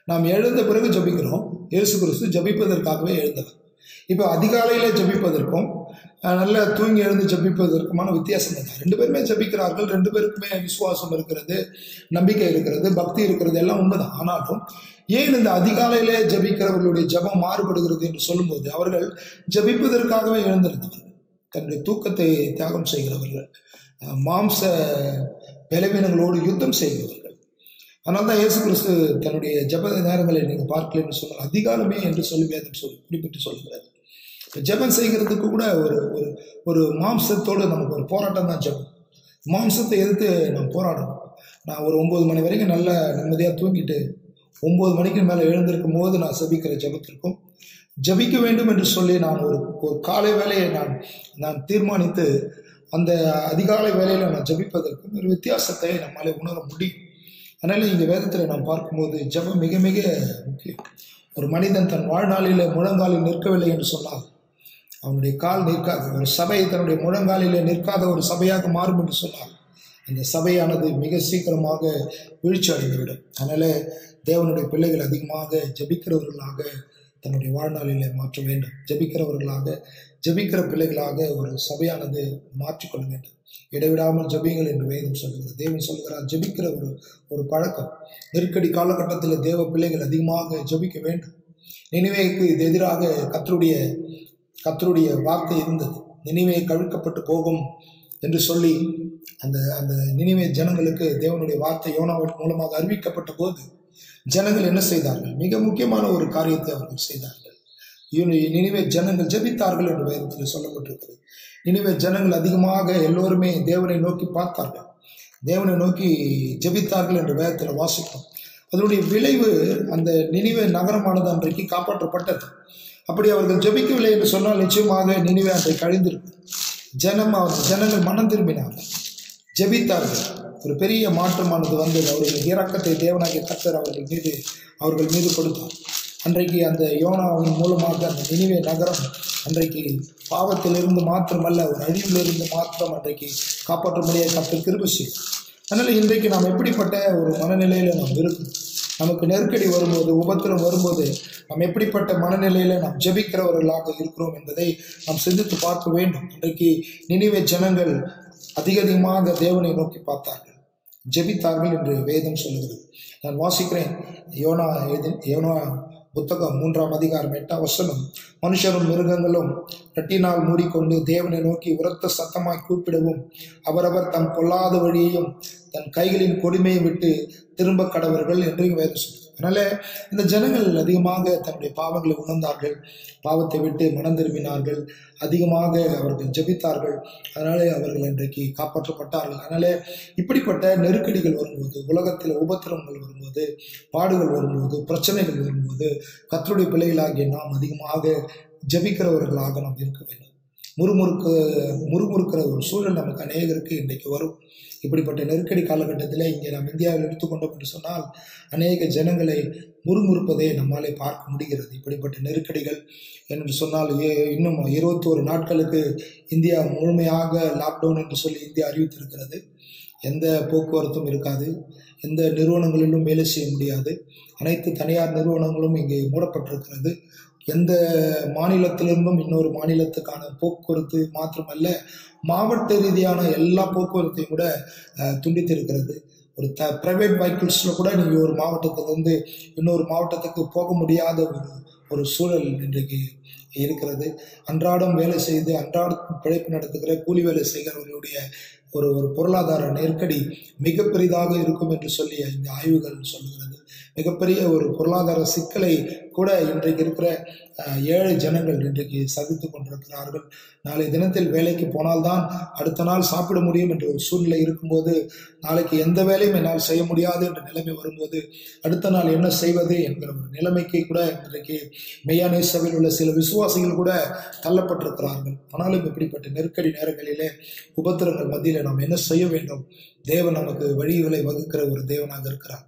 நாம் எழுந்த பிறகு ஜபிக்கிறோம் இயேசு கிறிஸ்து ஜபிப்பதற்காகவே எழுந்தவர் இப்போ அதிகாலையில் ஜபிப்பதற்கும் அஹ், நல்லா தூங்கி எழுந்து ஜபிப்பதற்குமான வித்தியாசம் என்ன ரெண்டு பேருமே ஜபிக்கிறார்கள் ரெண்டு பேருக்குமே விசுவாசம் இருக்கிறது நம்பிக்கை இருக்கிறது பக்தி இருக்கிறது எல்லாம் உண்மைதான் ஆனாலும் ஏன் இந்த அதிகாலையிலே ஜபிக்கிறவர்களுடைய ஜபம் மாறுபடுகிறது என்று சொல்லும்போது அவர்கள் ஜபிப்பதற்காகவே எழுந்திருந்தவர்கள் தன்னுடைய தூக்கத்தை தியாகம் செய்கிறவர்கள் அஹ், மாம்ச பலவீனங்களோடு யுத்தம் செய்கிறவர்கள் அதனால தான் இயேசு கிறிஸ்து தன்னுடைய ஜப நேரங்களை நீங்கள் பார்க்கலன்னு சொன்னால் அதிகாலமே என்று சொல்லி வேதம் சொல்லி குறிப்பிட்டு சொல்கிறார் இப்ப ஜெபம் செய்கிறதுக்கு கூட ஒரு ஒரு ஒரு மாம்சத்தோடு நமக்கு ஒரு போராட்டம் தான் ஜெபம் மாம்சத்தை எதிர்த்து நம்ம போராடணும் நான் ஒரு ஒம்பது மணி வரைக்கும் நல்லா நிம்மதியாக தூங்கிட்டு ஒம்பது மணிக்கு மேலே எழுந்திருக்கும் போது நான் ஜபிக்கிற ஜெபத்திற்கும் ஜபிக்க வேண்டும் என்று சொல்லி நான் ஒரு ஒரு காலை வேலையை நான் நான் தீர்மானித்து அந்த அதிகாலை வேலையில் நான் ஜபிப்பதற்கும் ஒரு வித்தியாசத்தை நம்மாலே உணர முடியும் அதனால் இங்கே வேதத்தில் நாம் பார்க்கும்போது ஜெபம் மிக மிக முக்கியம் ஒரு மனிதன் தன் வாழ்நாளில் முழங்காலில் நிற்கவில்லை என்று சொன்னால் அவனுடைய கால் நிற்காது ஒரு சபை தன்னுடைய முழங்காலிலே நிற்காத ஒரு சபையாக மாறும் என்று சொன்னால் அந்த சபையானது மிக சீக்கிரமாக வீழ்ச்சி அடைந்துவிடும் அதனால தேவனுடைய பிள்ளைகள் அதிகமாக ஜபிக்கிறவர்களாக தன்னுடைய வாழ்நாளிலே மாற்ற வேண்டும் ஜபிக்கிறவர்களாக ஜபிக்கிற பிள்ளைகளாக ஒரு சபையானது மாற்றிக்கொள்ள வேண்டும் இடைவிடாமல் ஜபிங்கள் என்று வேதம் சொல்லுகிறது தேவன் சொல்லுகிறார் ஜபிக்கிற ஒரு ஒரு பழக்கம் நெருக்கடி காலகட்டத்தில் தேவ பிள்ளைகள் அதிகமாக ஜபிக்க வேண்டும் நினைவேக்கு இது எதிராக கத்தருடைய கத்தருடைய வார்த்தை இருந்தது நினைவே கவிழ்க்கப்பட்டு போகும் என்று சொல்லி அந்த அந்த நினைவே ஜனங்களுக்கு தேவனுடைய வார்த்தை யோனாவின் மூலமாக அறிவிக்கப்பட்ட போது ஜனங்கள் என்ன செய்தார்கள் மிக முக்கியமான ஒரு காரியத்தை அவர்கள் செய்தார்கள் இவனு- நினிவே ஜனங்கள் ஜெபித்தார்கள் என்று வேதத்தில் சொல்லப்பட்டிருக்கிறது நினிவே ஜனங்கள் அதிகமாக எல்லோருமே தேவனை நோக்கி பார்த்தார்கள் தேவனை நோக்கி ஜெபித்தார்கள் என்று வேதத்தில் வாசித்தோம் அதனுடைய விளைவு அந்த நினிவே நகரமானது அன்றைக்கு காப்பாற்றப்பட்டது அப்படி அவர்கள் ஜெபிக்கவில்லை என்று சொன்னால் நிச்சயமாக நினிவே அன்றைக்கு அழிந்திருக்கும் ஜனம் அவர் ஜனங்கள் மனம் திரும்பினார்கள் ஜெபித்தார்கள் ஒரு பெரிய மாற்றமானது வந்தது அவர்கள் இரக்கத்தை தேவனாகிய கர்த்தர் அவர்கள் மீது அவர்கள் மீது கொடுத்தார் அன்றைக்கு அந்த யோனாவின் மூலமாக அந்த நினைவே நகரம் அன்றைக்கு பாவத்திலிருந்து மாத்திரமல்ல ஒரு அழிவிலிருந்து மாத்திரம் அன்றைக்கு காப்பாற்ற முடியாத கர்த்தர் கிருபை செய்தார் அதனால் இன்றைக்கு நாம் எப்படிப்பட்ட ஒரு மனநிலையில் நாம் இருக்கணும் நமக்கு நெருக்கடி வரும்போது உபத்திரம் வரும்போது நாம் எப்படிப்பட்ட மனநிலையில் நாம் ஜெபிக்கிறவர்களாக இருக்கிறோம் என்பதை நாம் சிந்தித்து பார்க்க வேண்டும் இன்றைக்கு நினைவே ஜனங்கள் அதிக அதிகமாக தேவனை நோக்கி பார்த்தார்கள் ஜெபித்தார்கள் என்று வேதம் சொல்லுகிறது நான் வாசிக்கிறேன் யோனா எழுதி யோனா புத்தகம் மூன்றாம் அதிகாரம் எட்டாம் வசனம் மனுஷரும் மிருகங்களும் கட்டினால் மூடிக்கொண்டு தேவனை நோக்கி உரத்த சத்தமாய் கூப்பிடவும் அவரவர் தம் பொல்லாத வழியையும் தன் கைகளின் கொடுமையை விட்டு திரும்ப கடவர்கள் என்று வேதம் சொல்லுது அதனால இந்த ஜனங்கள் அதிகமாக தன்னுடைய பாவங்களை உணர்ந்தார்கள் பாவத்தை விட்டு மனம் திரும்பினார்கள் அதிகமாக அவர்கள் ஜெபித்தார்கள் அதனாலே அவர்கள் இன்றைக்கு காப்பாற்றப்பட்டார்கள் அதனால இப்படிப்பட்ட நெருக்கடிகள் வரும்போது உலகத்தில் உபத்திரவங்கள் வரும்போது பாடுகள் வரும்போது பிரச்சனைகள் வரும்போது கத்தருடைய பிள்ளைகளாகிய நாம் அதிகமாக ஜெபிக்கிறவர்களாக நாம் இருக்க வேண்டும் முறுமுறுக்கு முறுமுறுக்கிற ஒரு சூழல் நமக்கு அநேகருக்கு இன்றைக்கு வரும் இப்படிப்பட்ட நெருக்கடி காலகட்டத்தில் இங்கே நாம் இந்தியாவில் எடுத்துக்கொண்டோம் என்று சொன்னால் அநேக ஜனங்களை முறுமுறுப்பதை நம்மாலே பார்க்க முடிகிறது இப்படிப்பட்ட நெருக்கடிகள் என்று சொன்னால் ஏ- இன்னும் இருபத்தோரு நாட்களுக்கு இந்தியா முழுமையாக லாக்டவுன் என்று சொல்லி இந்தியா அறிவித்திருக்கிறது எந்த போக்குவரத்தும் இருக்காது எந்த நிறுவனங்களிலும் வேலை செய்ய முடியாது அனைத்து தனியார் நிறுவனங்களும் இங்கே மூடப்பட்டிருக்கிறது எந்த மாநிலத்திலிருந்தும் இன்னொரு மாநிலத்துக்கான போக்குவரத்து மாத்திரமல்ல மாவட்ட ரீதியான எல்லா போக்குவரத்தையும் கூட அஹ், துண்டித்திருக்கிறது ஒரு த ப்ரைவேட் வெஹிக்கிள்ஸில் கூட நீங்கள் ஒரு மாவட்டத்திலிருந்து இன்னொரு மாவட்டத்துக்கு போக முடியாத ஒரு ஒரு சூழல் இன்றைக்கு இருக்கிறது அன்றாடம் வேலை செய்து அன்றாடம் பிழைப்பு நடத்துகிற கூலி வேலை செய்கிறவர்களுடைய ஒரு ஒரு பொருளாதார நெருக்கடி மிக பெரிதாக இருக்கும் என்று சொல்லி இந்த ஆய்வுகள் சொல்லுகிறது மிகப்பெரிய ஒரு பொருளாதார சிக்கலை கூட இன்றைக்கு இருக்கிற அஹ், ஏழை ஜனங்கள் இன்றைக்கு சந்தித்து கொண்டிருக்கிறார்கள் நாளை தினத்தில் வேலைக்கு போனால்தான் அடுத்த நாள் சாப்பிட முடியும் என்ற ஒரு சூழ்நிலை இருக்கும்போது நாளைக்கு எந்த வேலையும் என்னால் செய்ய முடியாது என்ற நிலைமை வரும்போது அடுத்த நாள் என்ன செய்வது என்கிற ஒரு நிலைமைக்கு கூட இன்றைக்கு மெய்யானே சபையில் உள்ள சில விசுவாசிகள் கூட தள்ளப்பட்டிருக்கிறார்கள் ஆனாலும் இப்படிப்பட்ட நெருக்கடி நேரங்களிலே உபத்திரங்கள் மத்தியில் நாம் என்ன செய்ய வேண்டும் தேவன் நமக்கு வழிகளை வகுக்கிற ஒரு தேவனாக இருக்கிறார்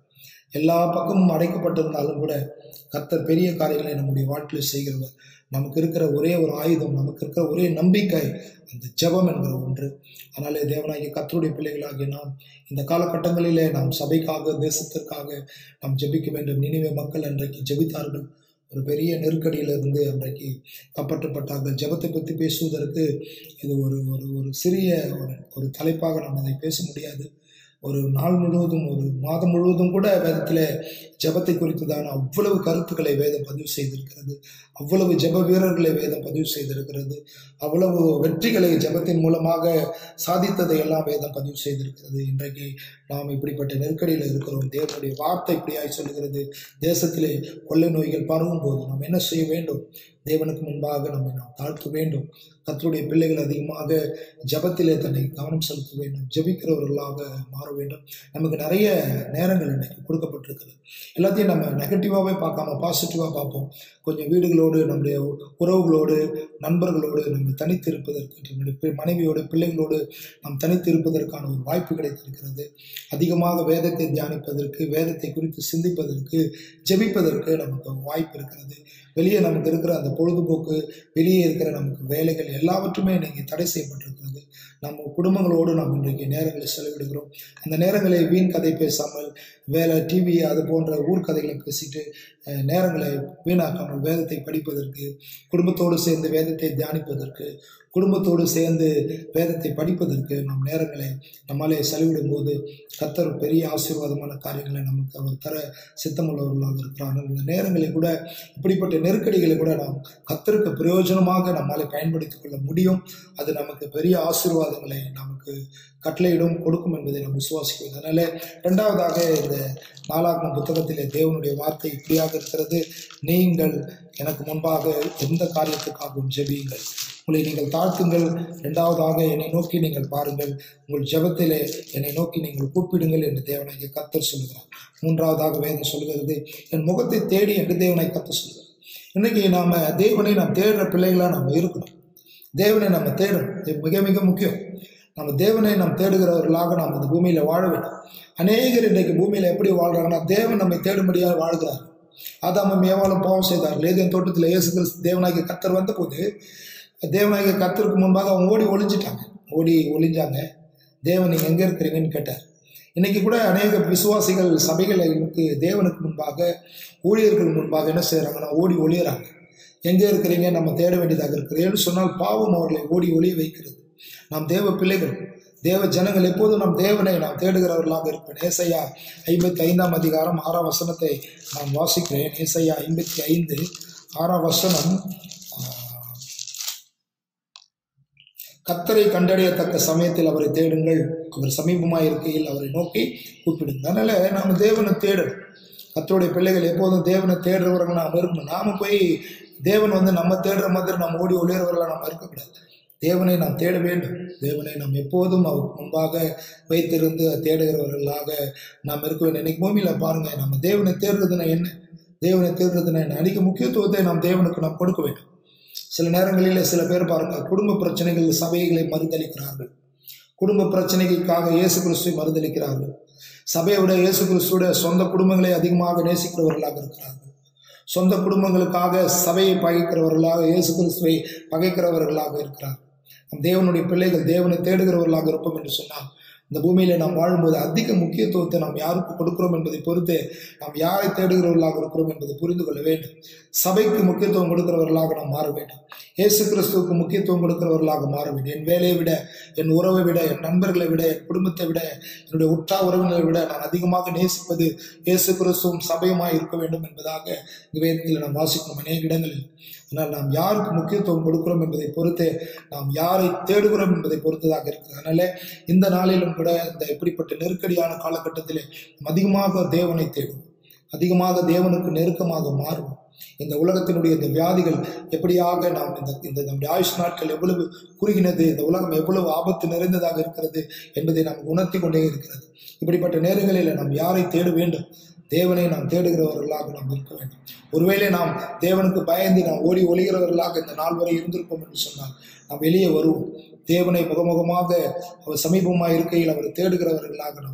எல்லா பக்கமும் அடைக்கப்பட்டிருந்தாலும் கூட கர்த்தர் பெரிய காரியங்களை நம்முடைய வாழ்க்கையில் செய்கிறவர் நமக்கு இருக்கிற ஒரே ஒரு ஆயுதம் நமக்கு இருக்கிற ஒரே நம்பிக்கை அந்த ஜெபம் என்கிற ஒன்று அதனாலே தேவனாகிய கர்த்தருடைய பிள்ளைகளாகிய நாம் இந்த காலகட்டங்களிலே நாம் சபைக்காக தேசத்திற்காக நாம் ஜெபிக்க வேண்டும் நினைவே மக்கள் அன்றைக்கு ஜெபித்தார்கள் ஒரு பெரிய நெருக்கடியிலிருந்து அன்றைக்கு காப்பாற்றப்பட்டார்கள் ஜெபத்தை பற்றி பேசுவதற்கு இது ஒரு ஒரு ஒரு சிறிய ஒரு ஒரு தலைப்பாக நாம் அதை பேச முடியாது ஒரு நாள் முழுவதும் ஒரு மாதம் முழுவதும் கூட வேதத்தில் ஜெபத்தை குறித்துதான அவ்வளவு கருத்துக்களை வேதம் பதிவு செய்திருக்கிறது அவ்வளவு ஜெப வீரர்களை வேதம் பதிவு செய்திருக்கிறது அவ்வளவு வெற்றிகளை ஜெபத்தின் மூலமாக சாதித்ததை எல்லாம் வேதம் பதிவு செய்திருக்கிறது இன்றைக்கு நாம் இப்படிப்பட்ட நெருக்கடியில் இருக்கிறோம் தேவனுடைய வார்த்தை இப்படியாய் சொல்லுகிறது தேசத்திலே கொள்ளை நோய்கள் பரவும் போது நாம் என்ன செய்ய வேண்டும் தேவனுக்கு முன்பாக நம்மை நாம் தாழ்த்த வேண்டும் கர்த்தருடைய பிள்ளைகள் அதிகமாக ஜெபத்திலே தன்னை கவனம் செலுத்த வேண்டும் ஜெபிக்கிறவர்களாக மாற வேண்டும் நமக்கு நிறைய நேரங்கள் இன்னைக்கு கொடுக்கப்பட்டிருக்கிறது எல்லாத்தையும் நம்ம நெகட்டிவாகவே பார்க்காம பாசிட்டிவாக பார்ப்போம் கொஞ்சம் வீடுகளோடு நம்முடைய உறவுகளோடு நண்பர்களோடு நம்ம தனித்து இருப்பதற்கு நம்முடைய பி- மனைவியோடு பிள்ளைகளோடு நாம் தனித்து இருப்பதற்கான ஒரு வாய்ப்பு கிடைத்திருக்கிறது அதிகமாக வேதத்தை தியானிப்பதற்கு வேதத்தை குறித்து சிந்திப்பதற்கு ஜெபிப்பதற்கு நமக்கு வாய்ப்பு இருக்கிறது வெளியே நமக்கு இருக்கிற அந்த பொழுதுபோக்கு வெளியே இருக்கிற நமக்கு வேலைகள் எல்லாவற்றுமே இன்னைக்கு தடை செய்யப்பட்டிருக்கிறது நம்ம குடும்பங்களோடு நாம் இன்றைக்கு நேரங்களை செலவிடுகிறோம் அந்த நேரங்களை வீண் கதை பேசாமல் வேலை டிவி அது போன்ற ஊர்க்கதைகளை பேசிட்டு அஹ், நேரங்களை வீணாக்காமல் வேதத்தை படிப்பதற்கு குடும்பத்தோடு சேர்ந்து வேதத்தை தியானிப்பதற்கு குடும்பத்தோடு சேர்ந்து வேதத்தை படிப்பதற்கு நம் நேரங்களை நம்மாலே செலவிடும்போது கர்த்தர் பெரிய ஆசீர்வாதமான காரியங்களை நமக்கு அவர் தர சித்தமுள்ளவர்களாக இருக்கிறார்கள் இந்த நேரங்களை கூட இப்படிப்பட்ட நெருக்கடிகளை கூட நாம் கர்த்தருக்கு பிரயோஜனமாக நம்மாலே பயன்படுத்திக் கொள்ள முடியும் அது நமக்கு பெரிய ஆசீர்வாதங்களை நமக்கு கட்டளையிடும் கொடுக்கும் என்பதை நாம் விசுவாசிக்கிறோம் அதனால இரண்டாவதாக இந்த நாளாகம புத்தகத்திலே தேவனுடைய வார்த்தை இப்படியாக இருக்கிறது நீங்கள் எனக்கு முன்பாக எந்த காரியத்துக்காகவும் ஜெபியுங்கள் உங்களை நீங்கள் தாழ்த்துங்கள் இரண்டாவதாக என்னை நோக்கி நீங்கள் பாருங்கள் உங்கள் ஜெபத்திலே என்னை நோக்கி நீங்கள் கூப்பிடுங்கள் என்று தேவனை கத்தர் சொல்லுகிறார் மூன்றாவதாக வேதம் சொல்கிறது என் முகத்தை தேடி என்று தேவனை கத்தர் சொல்கிறார் இன்னைக்கு நாம தேவனை நாம் தேடுற பிள்ளைகளா நாம் இருக்கணும் தேவனை நம்ம தேடணும் இது மிக மிக முக்கியம் நம்ம தேவனை நாம் தேடுகிறவர்களாக நாம் இந்த பூமியில வாழ வேண்டும் அநேகர் இன்றைக்கு பூமியில எப்படி வாழ்றாங்கன்னா தேவன் நம்மை தேடும்படியாக வாழ்கிறார் ஆதாமும் ஏவாளும் பாவம் செய்தார்கள் ஏதேன் தோட்டத்தில் இயேசு கிறிஸ்து தேவனாகிய கத்தர் வந்தபோது தேவனாகிய கத்தருக்கு முன்பாக அவங்க ஓடி ஒளிஞ்சிட்டாங்க ஓடி ஒளிஞ்சாங்க தேவன் நீங்க எங்க இருக்கிறீங்கன்னு கேட்டார் இன்னைக்கு கூட அநேக விசுவாசிகள் சபைகளுக்கு தேவனுக்கு முன்பாக ஊழியர்கள் முன்பாக என்ன செய்றாங்கன்னா ஓடி ஒளியறாங்க எங்கே இருக்கிறீங்க நம்ம தேட வேண்டியதாக இருக்கிறது என்று சொன்னால் பாவம் அவர்களை ஓடி ஒளிய வைக்கிறது நாம் தேவ பிள்ளைகள் தேவ ஜனங்கள் எப்போதும் நாம் தேவனை நாம் தேடுகிறவர்களாக இருப்பேன் ஏசையா ஐம்பத்தி ஐந்தாம் அதிகாரம் ஆறாம் வசனத்தை நான் வாசிக்கிறேன் ஏசையா ஐம்பத்தி ஐந்து ஆறாம் வசனம் ஆஹ், கத்தரை கண்டறியத்தக்க சமயத்தில் அவரை தேடுங்கள் அவர் சமீபமாக இருக்கையில் அவரை நோக்கி கூப்பிடுங்க அதனால நாம் தேவனை தேடணும் கத்தருடைய பிள்ளைகள் எப்போதும் தேவனை தேடுறவர்கள் நாம் இருக்கணும் நாம போய் தேவன் வந்து நம்ம தேடுற மாதிரி நம்ம ஓடி ஒளியறவர்களாக நம்ம இருக்கக்கூடாது தேவனை நாம் தேட வேண்டும் தேவனை நாம் எப்போதும் அவர் முன்பாக வைத்திருந்து தேடுகிறவர்களாக நாம் இருக்க வேண்டும் இன்னைக்கு பூமியில் பாருங்க நம்ம தேவனை தேடுறதுனா என்ன தேவனை தேடுறதுனா என்ன அதிக முக்கியத்துவத்தை நாம் தேவனுக்கு நாம் கொடுக்க வேண்டும் சில நேரங்களில் சில பேர் பாருங்க குடும்ப பிரச்சனைகள் சபைகளை மறுதளிக்கிறார்கள் குடும்ப பிரச்சனைகளுக்காக இயேசு கிறிஸ்துவை மறுதளிக்கிறார்கள் சபையை விட இயேசு கிறிஸ்துவோட சொந்த குடும்பங்களை அதிகமாக நேசிக்கிறவர்களாக இருக்கிறார்கள் சொந்த குடும்பங்களுக்காக சபையை பகைக்கிறவர்களாக இயேசு கிறிஸ்துவை பகைக்கிறவர்களாக இருக்கிறார்கள் நம் தேவனுடைய பிள்ளைகள் தேவனை தேடுகிறவர்களாக இருப்போம் என்று சொன்னால் இந்த பூமியில நாம் வாழும்போது அதிக முக்கியத்துவத்தை நாம் யாருக்கு கொடுக்கிறோம் என்பதை பொறுத்து நாம் யாரை தேடுகிறவர்களாக இருக்கிறோம் என்பதை புரிந்து கொள்ள வேண்டும் சபைக்கு முக்கியத்துவம் கொடுக்கிறவர்களாக நாம் மாற வேண்டும் இயேசு கிறிஸ்துவுக்கு முக்கியத்துவம் கொடுக்கிறவர்களாக மாற வேண்டும் என் வேலையை விட என் உறவை விட என் நண்பர்களை விட என் குடும்பத்தை விட என்னுடைய உற்றா உறவினரை விட நான் அதிகமாக நேசிப்பது இயேசு கிறிஸ்துவும் சபையுமாய் இருக்க வேண்டும் என்பதாக இந்த வேதத்தில் நாம் வாசிக்கிறோம் அநேக இடங்களில் ஆனால் நாம் யாருக்கு முக்கியத்துவம் கொடுக்கிறோம் என்பதை பொறுத்து நாம் யாரை தேடுகிறோம் என்பதை பொறுத்ததாக இருக்குது அதனால இந்த நாளிலும் கூட இந்த இப்படிப்பட்ட நெருக்கடியான காலகட்டத்திலே நாம் அதிகமாக தேவனை தேடுவோம் அதிகமாக தேவனுக்கு நெருக்கமாக மாறுவோம் இந்த உலகத்தினுடைய இந்த வியாதிகள் எப்படியாக நாம் இந்த இந்த நம்முடைய ஆயுஷ் நாட்கள் எவ்வளவு குறுகினது இந்த உலகம் எவ்வளவு ஆபத்து நிறைந்ததாக இருக்கிறது என்பதை நாம் உணர்த்தி கொண்டே இருக்கிறது இப்படிப்பட்ட நேரங்களில் நாம் யாரை தேட வேண்டும் தேவனை நாம் தேடுகிறவர்களாக நாம் இருக்க வேண்டும் ஒருவேளை நாம் தேவனுக்கு பயந்து நாம் ஓடி ஒளிகிறவர்களாக இந்த நாள் வரை இருந்திருப்போம் என்று சொன்னால் நாம் வெளியே வருவோம் தேவனை முகமுகமாக அவர் சமீபமாக இருக்கையில் அவரை தேடுகிறவர்களாக நாம் வருவோம்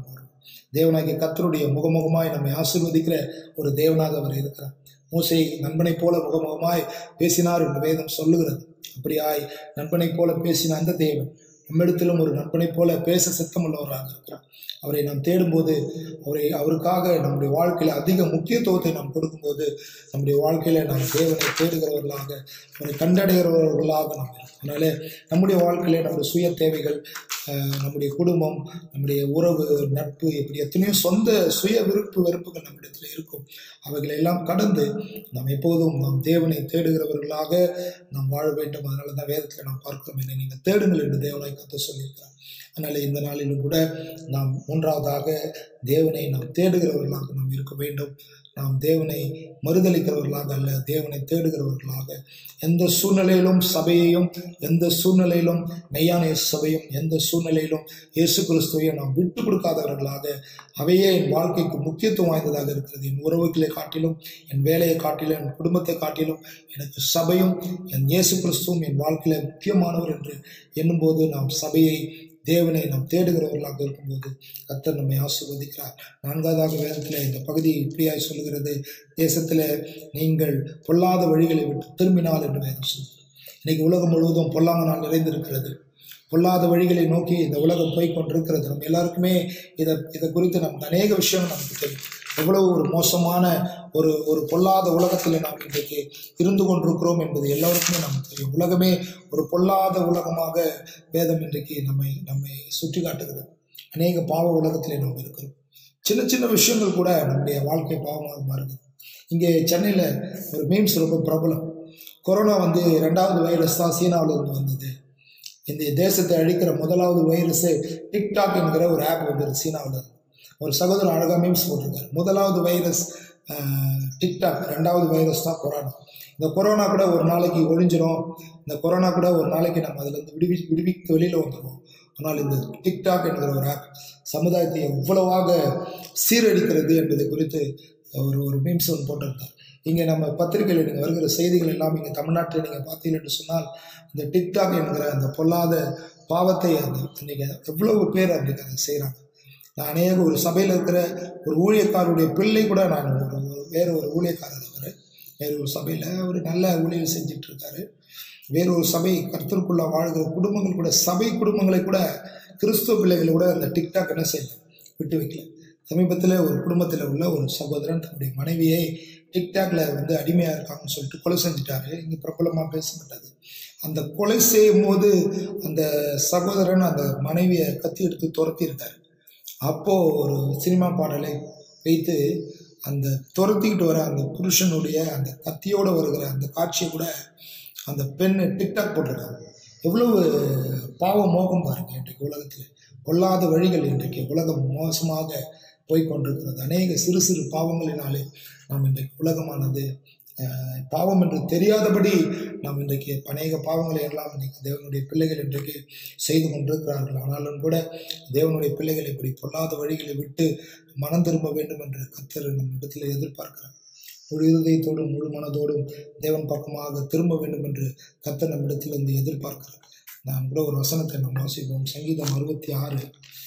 தேவனாகிய கத்தருடைய முகமுகமாய் நம்மை ஆசீர்வதிக்கிற ஒரு தேவனாக அவர் இருக்கிறார் மூசை நண்பனைப் போல முகமுகமாய் பேசினார் என்று வேதம் சொல்லுகிறது அப்படியாய் நண்பனைப் போல பேசின அந்த தேவன் நம்மிடத்திலும் ஒரு நண்பனைப் போல பேச சித்தமுள்ளவராக இருக்கிறார் அவரை நாம் தேடும்போது அவரை அவருக்காக நம்முடைய வாழ்க்கையில் அதிக முக்கியத்துவத்தை நாம் கொடுக்கும்போது நம்முடைய வாழ்க்கையில நாம் தேவனை தேடுகிறவர்களாக அவரை கண்டடைகிறவர்களாக நாம் இருக்கிறோம். அதனால நம்முடைய வாழ்க்கையில நம்முடைய சுய தேவைகள் அஹ், நம்முடைய குடும்பம் நம்முடைய உறவு நட்பு இப்படி எத்தனையோ சொந்த சுய விருப்பு வெறுப்புகள் நம்மிடத்தில் இருக்கும் அவைகளை எல்லாம் கடந்து நாம் எப்போதும் நாம் தேவனை தேடுகிறவர்களாக நாம் வாழ வேண்டும் அதனால தான் வேதத்தில் நாம் பார்க்கிறோம் என்னை நீங்கள் தேடுங்கள் என்று தேவனாய் கத்த சொல்லியிருக்கிறார் அதனால் இந்த நாளிலும் கூட நாம் மூன்றாவதாக தேவனை நாம் தேடுகிறவர்களாக நாம் இருக்க வேண்டும் நாம் தேவனை மறுதளிக்கிறவர்களாக அல்ல தேவனை தேடுகிறவர்களாக எந்த சூழ்நிலையிலும் சபையையும் எந்த சூழ்நிலையிலும் மெய்யான சபையும் எந்த சூழ்நிலையிலும் இயேசு கிறிஸ்துவையும் நாம் விட்டு கொடுக்காதவர்களாக அவையே என் வாழ்க்கைக்கு முக்கியத்துவம் வாய்ந்ததாக இருக்கிறது என் உறவுகளை காட்டிலும் என் வேலையை காட்டிலும் என் குடும்பத்தை காட்டிலும் எனக்கு சபையும் என் இயேசு கிறிஸ்துவும் என் வாழ்க்கையில முக்கியமானவர் என்று எண்ணும்போது நாம் சபையை தேவனை நாம் தேடுகிறவர்களாக இருக்கும்போது கர்த்தர் நம்மை ஆசீர்வதிக்கிறார் நான்காவதாக வேதத்தில் இந்த பகுதி இப்படியாய் சொல்லுகிறது தேசத்தில் நீங்கள் பொல்லாத வழிகளை விட்டு திரும்பினால் என்று வேதம் சொல்லுகிறது இன்னைக்கு உலகம் முழுவதும் பொல்லாங்கனால் நிறைந்திருக்கிறது பொல்லாத வழிகளை நோக்கி இந்த உலகம் போய் கொண்டிருக்கிறது நம்ம எல்லாருக்குமே இதை இதை குறித்து நமக்கு அநேக விஷயங்கள் நமக்கு தெரியும் எவ்வளவு ஒரு மோசமான ஒரு ஒரு பொல்லாத உலகத்தில் நாம் இன்றைக்கு இருந்து கொண்டிருக்கிறோம் என்பது எல்லாருக்குமே நமக்கு தெரியும் உலகமே ஒரு பொல்லாத உலகமாக வேதம் இன்றைக்கு நம்மை நம்மை சுட்டி காட்டுகிறது அநேக பாவ உலகத்திலே நாம் இருக்கிறோம் சின்ன சின்ன விஷயங்கள் கூட நம்முடைய வாழ்க்கை பாவமாக மாறுது இங்கே சென்னையில் ஒரு மீம்ஸ் ரொம்ப பிரபலம் கொரோனா வந்து ரெண்டாவது வைரஸ் தான் சீனாவில் இருந்து வந்தது இந்த தேசத்தை அழிக்கிற முதலாவது வைரஸு டிக்டாக் என்கிற ஒரு ஆப் வந்துருக்கு சீனாவில் இருந்து ஒரு சகோதரர் அழகாக மீம்ஸ் போட்டிருக்காரு முதலாவது வைரஸ் ஆஹ், டிக்டாக் ரெண்டாவது வைரஸ் தான் கொரோனா இந்த கொரோனா கூட ஒரு நாளைக்கு ஒழிஞ்சிரும் இந்த கொரோனா கூட ஒரு நாளைக்கு நம்ம அதுலேருந்து விடுவி விடுவிக்க வெளியில் வந்துடுவோம் ஆனால் இந்த டிக்டாக் என்கிற ஒரு ஆப் சமுதாயத்தை எவ்வளவாக சீரழிக்கிறது என்பதை குறித்து ஒரு ஒரு மீம்ஸ் ஒன்று போட்டிருந்தார் இங்கே நம்ம பத்திரிகையில் நீங்கள் வருகிற செய்திகள் எல்லாம் இங்கே தமிழ்நாட்டில் நீங்கள் பார்த்தீர்கள் என்று சொன்னால் இந்த டிக்டாக் என்கிற அந்த பொல்லாத பாவத்தை அந்த இன்னைக்கு எவ்வளவு பேர் அன்றைக்கு அதை செய்கிறாங்க நான் அநேக ஒரு சபையில் இருக்கிற ஒரு ஊழியக்காரருடைய பிள்ளை கூட நான் ஒரு ஒரு- வேறு ஒரு ஊழியக்காரர் அவர் வேறு ஒரு சபையில் அவர் நல்ல ஊழியர் செஞ்சுட்டு இருக்காரு வேறு ஒரு சபை கருத்திற்குள்ள வாழ்கிற குடும்பங்கள் கூட சபை குடும்பங்களை கூட கிறிஸ்துவ பிள்ளைகளை கூட அந்த டிக்டாக் என்ன செய்யல விட்டு வைக்கல சமீபத்தில் ஒரு குடும்பத்தில் உள்ள ஒரு சகோதரன் தன்னுடைய மனைவியை டிக்டாக்ல வந்து அடிமையாக இருக்காங்கன்னு சொல்லிட்டு கொலை செஞ்சுட்டாரு இங்கே பிரபலமாக பேசப்பட்டது அந்த கொலை செய்யும் போது அந்த சகோதரன் அந்த மனைவியை கத்தி எடுத்து துரத்தி இருக்காரு அப்போ ஒரு சினிமா பாடலை வைத்து அந்த துரத்திக்கிட்டு வர அந்த புருஷனுடைய அந்த கத்தியோட வருகிற அந்த காட்சியை கூட அந்த பெண் டிக்டாக் போட்டிருக்காங்க எவ்வளவு பாவ மோகம் பாருங்க இன்றைக்கு உலகத்தில் கொல்லாத வழிகள் இன்றைக்கு உலகம் மோசமாக போய் கொண்டிருக்கிறது அநேக சிறு சிறு பாவங்களினாலே நாம் இன்றைக்கு உலகமானது அஹ், பாவம் என்று தெரியாதபடி நாம் இன்றைக்கு அநேக பாவங்களை எல்லாம் இன்றைக்கு தேவனுடைய பிள்ளைகள் இன்றைக்கு செய்து கொண்டிருக்கிறார்கள் ஆனாலும் கூட தேவனுடைய பிள்ளைகள் இப்படி பொல்லாத வழிகளை விட்டு மனம் திரும்ப வேண்டும் என்று கத்தர் நம் இடத்தில் எதிர்பார்க்கிறார் முழு இருதயத்தோடும் முழு மனதோடும் தேவன் பக்கமாக திரும்ப வேண்டும் என்று கத்தர் நம்மிடத்தில் இருந்து எதிர்பார்க்கிறார் நாம் கூட ஒரு வசனத்தை நாம் வாசிப்போம் சங்கீதம் அறுபத்தி ஆறு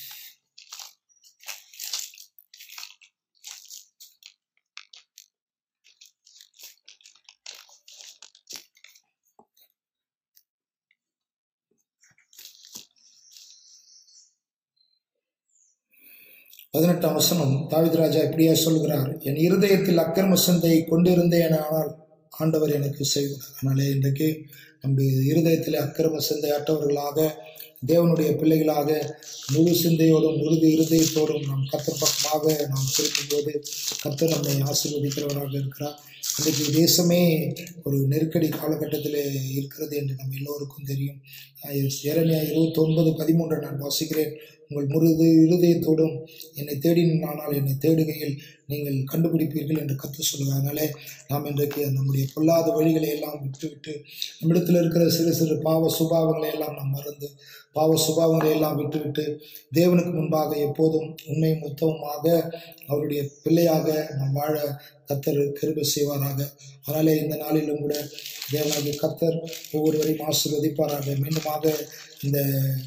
பதினெட்டாம் வசனம் தாவீது ராஜா இப்படியா சொல்கிறார் என் இருதயத்தில் அக்கிரம சிந்தையை கொண்டிருந்தேன் ஆனால் ஆண்டவர் எனக்கு செய்வார் அதனாலே இன்றைக்கு நம்ம இருதயத்தில் அக்கிரம சிந்தையற்றவர்களாக தேவனுடைய பிள்ளைகளாக முழு சிந்தையோடும் உறுதி இருதயத்தோடும் நாம் கத்தர் பக்கமாக நாம் திரும்பும்போது கத்தர் நம்மை ஆசீர்வதிக்கிறவராக இருக்கிறார் இன்றைக்கு தேசமே ஒரு நெருக்கடி காலகட்டத்தில் இருக்கிறது என்று நம்ம எல்லோருக்கும் தெரியும் இறமையா இருபத்தி ஒன்பது பதிமூன்று நான் வாசிக்கிறேன் உங்கள் முருது இருதயத்தோடும் என்னை தேடினானால் என்னை தேடுகையில் நீங்கள் கண்டுபிடிப்பீர்கள் என்று கற்று சொல்லுவார் அதனாலே நாம் இன்றைக்கு நம்முடைய பொல்லாத வழிகளை எல்லாம் விட்டுவிட்டு நம்மிடத்தில் இருக்கிற சிறு சிறு பாவ சுபாவங்களை எல்லாம் நாம் மறந்து பாவ சுபாவங்களை எல்லாம் விட்டுவிட்டு தேவனுக்கு முன்பாக எப்போதும் உண்மையும் உத்தவமாக அவருடைய பிள்ளையாக நாம் வாழ கத்தர் கிருபை செய்வாராக அதனாலே இந்த நாளிலும் கூட தேவனாகிய கத்தர் ஒவ்வொருவரையும் ஆசீர்வதிப்பாராக மீண்டுமாக இந்த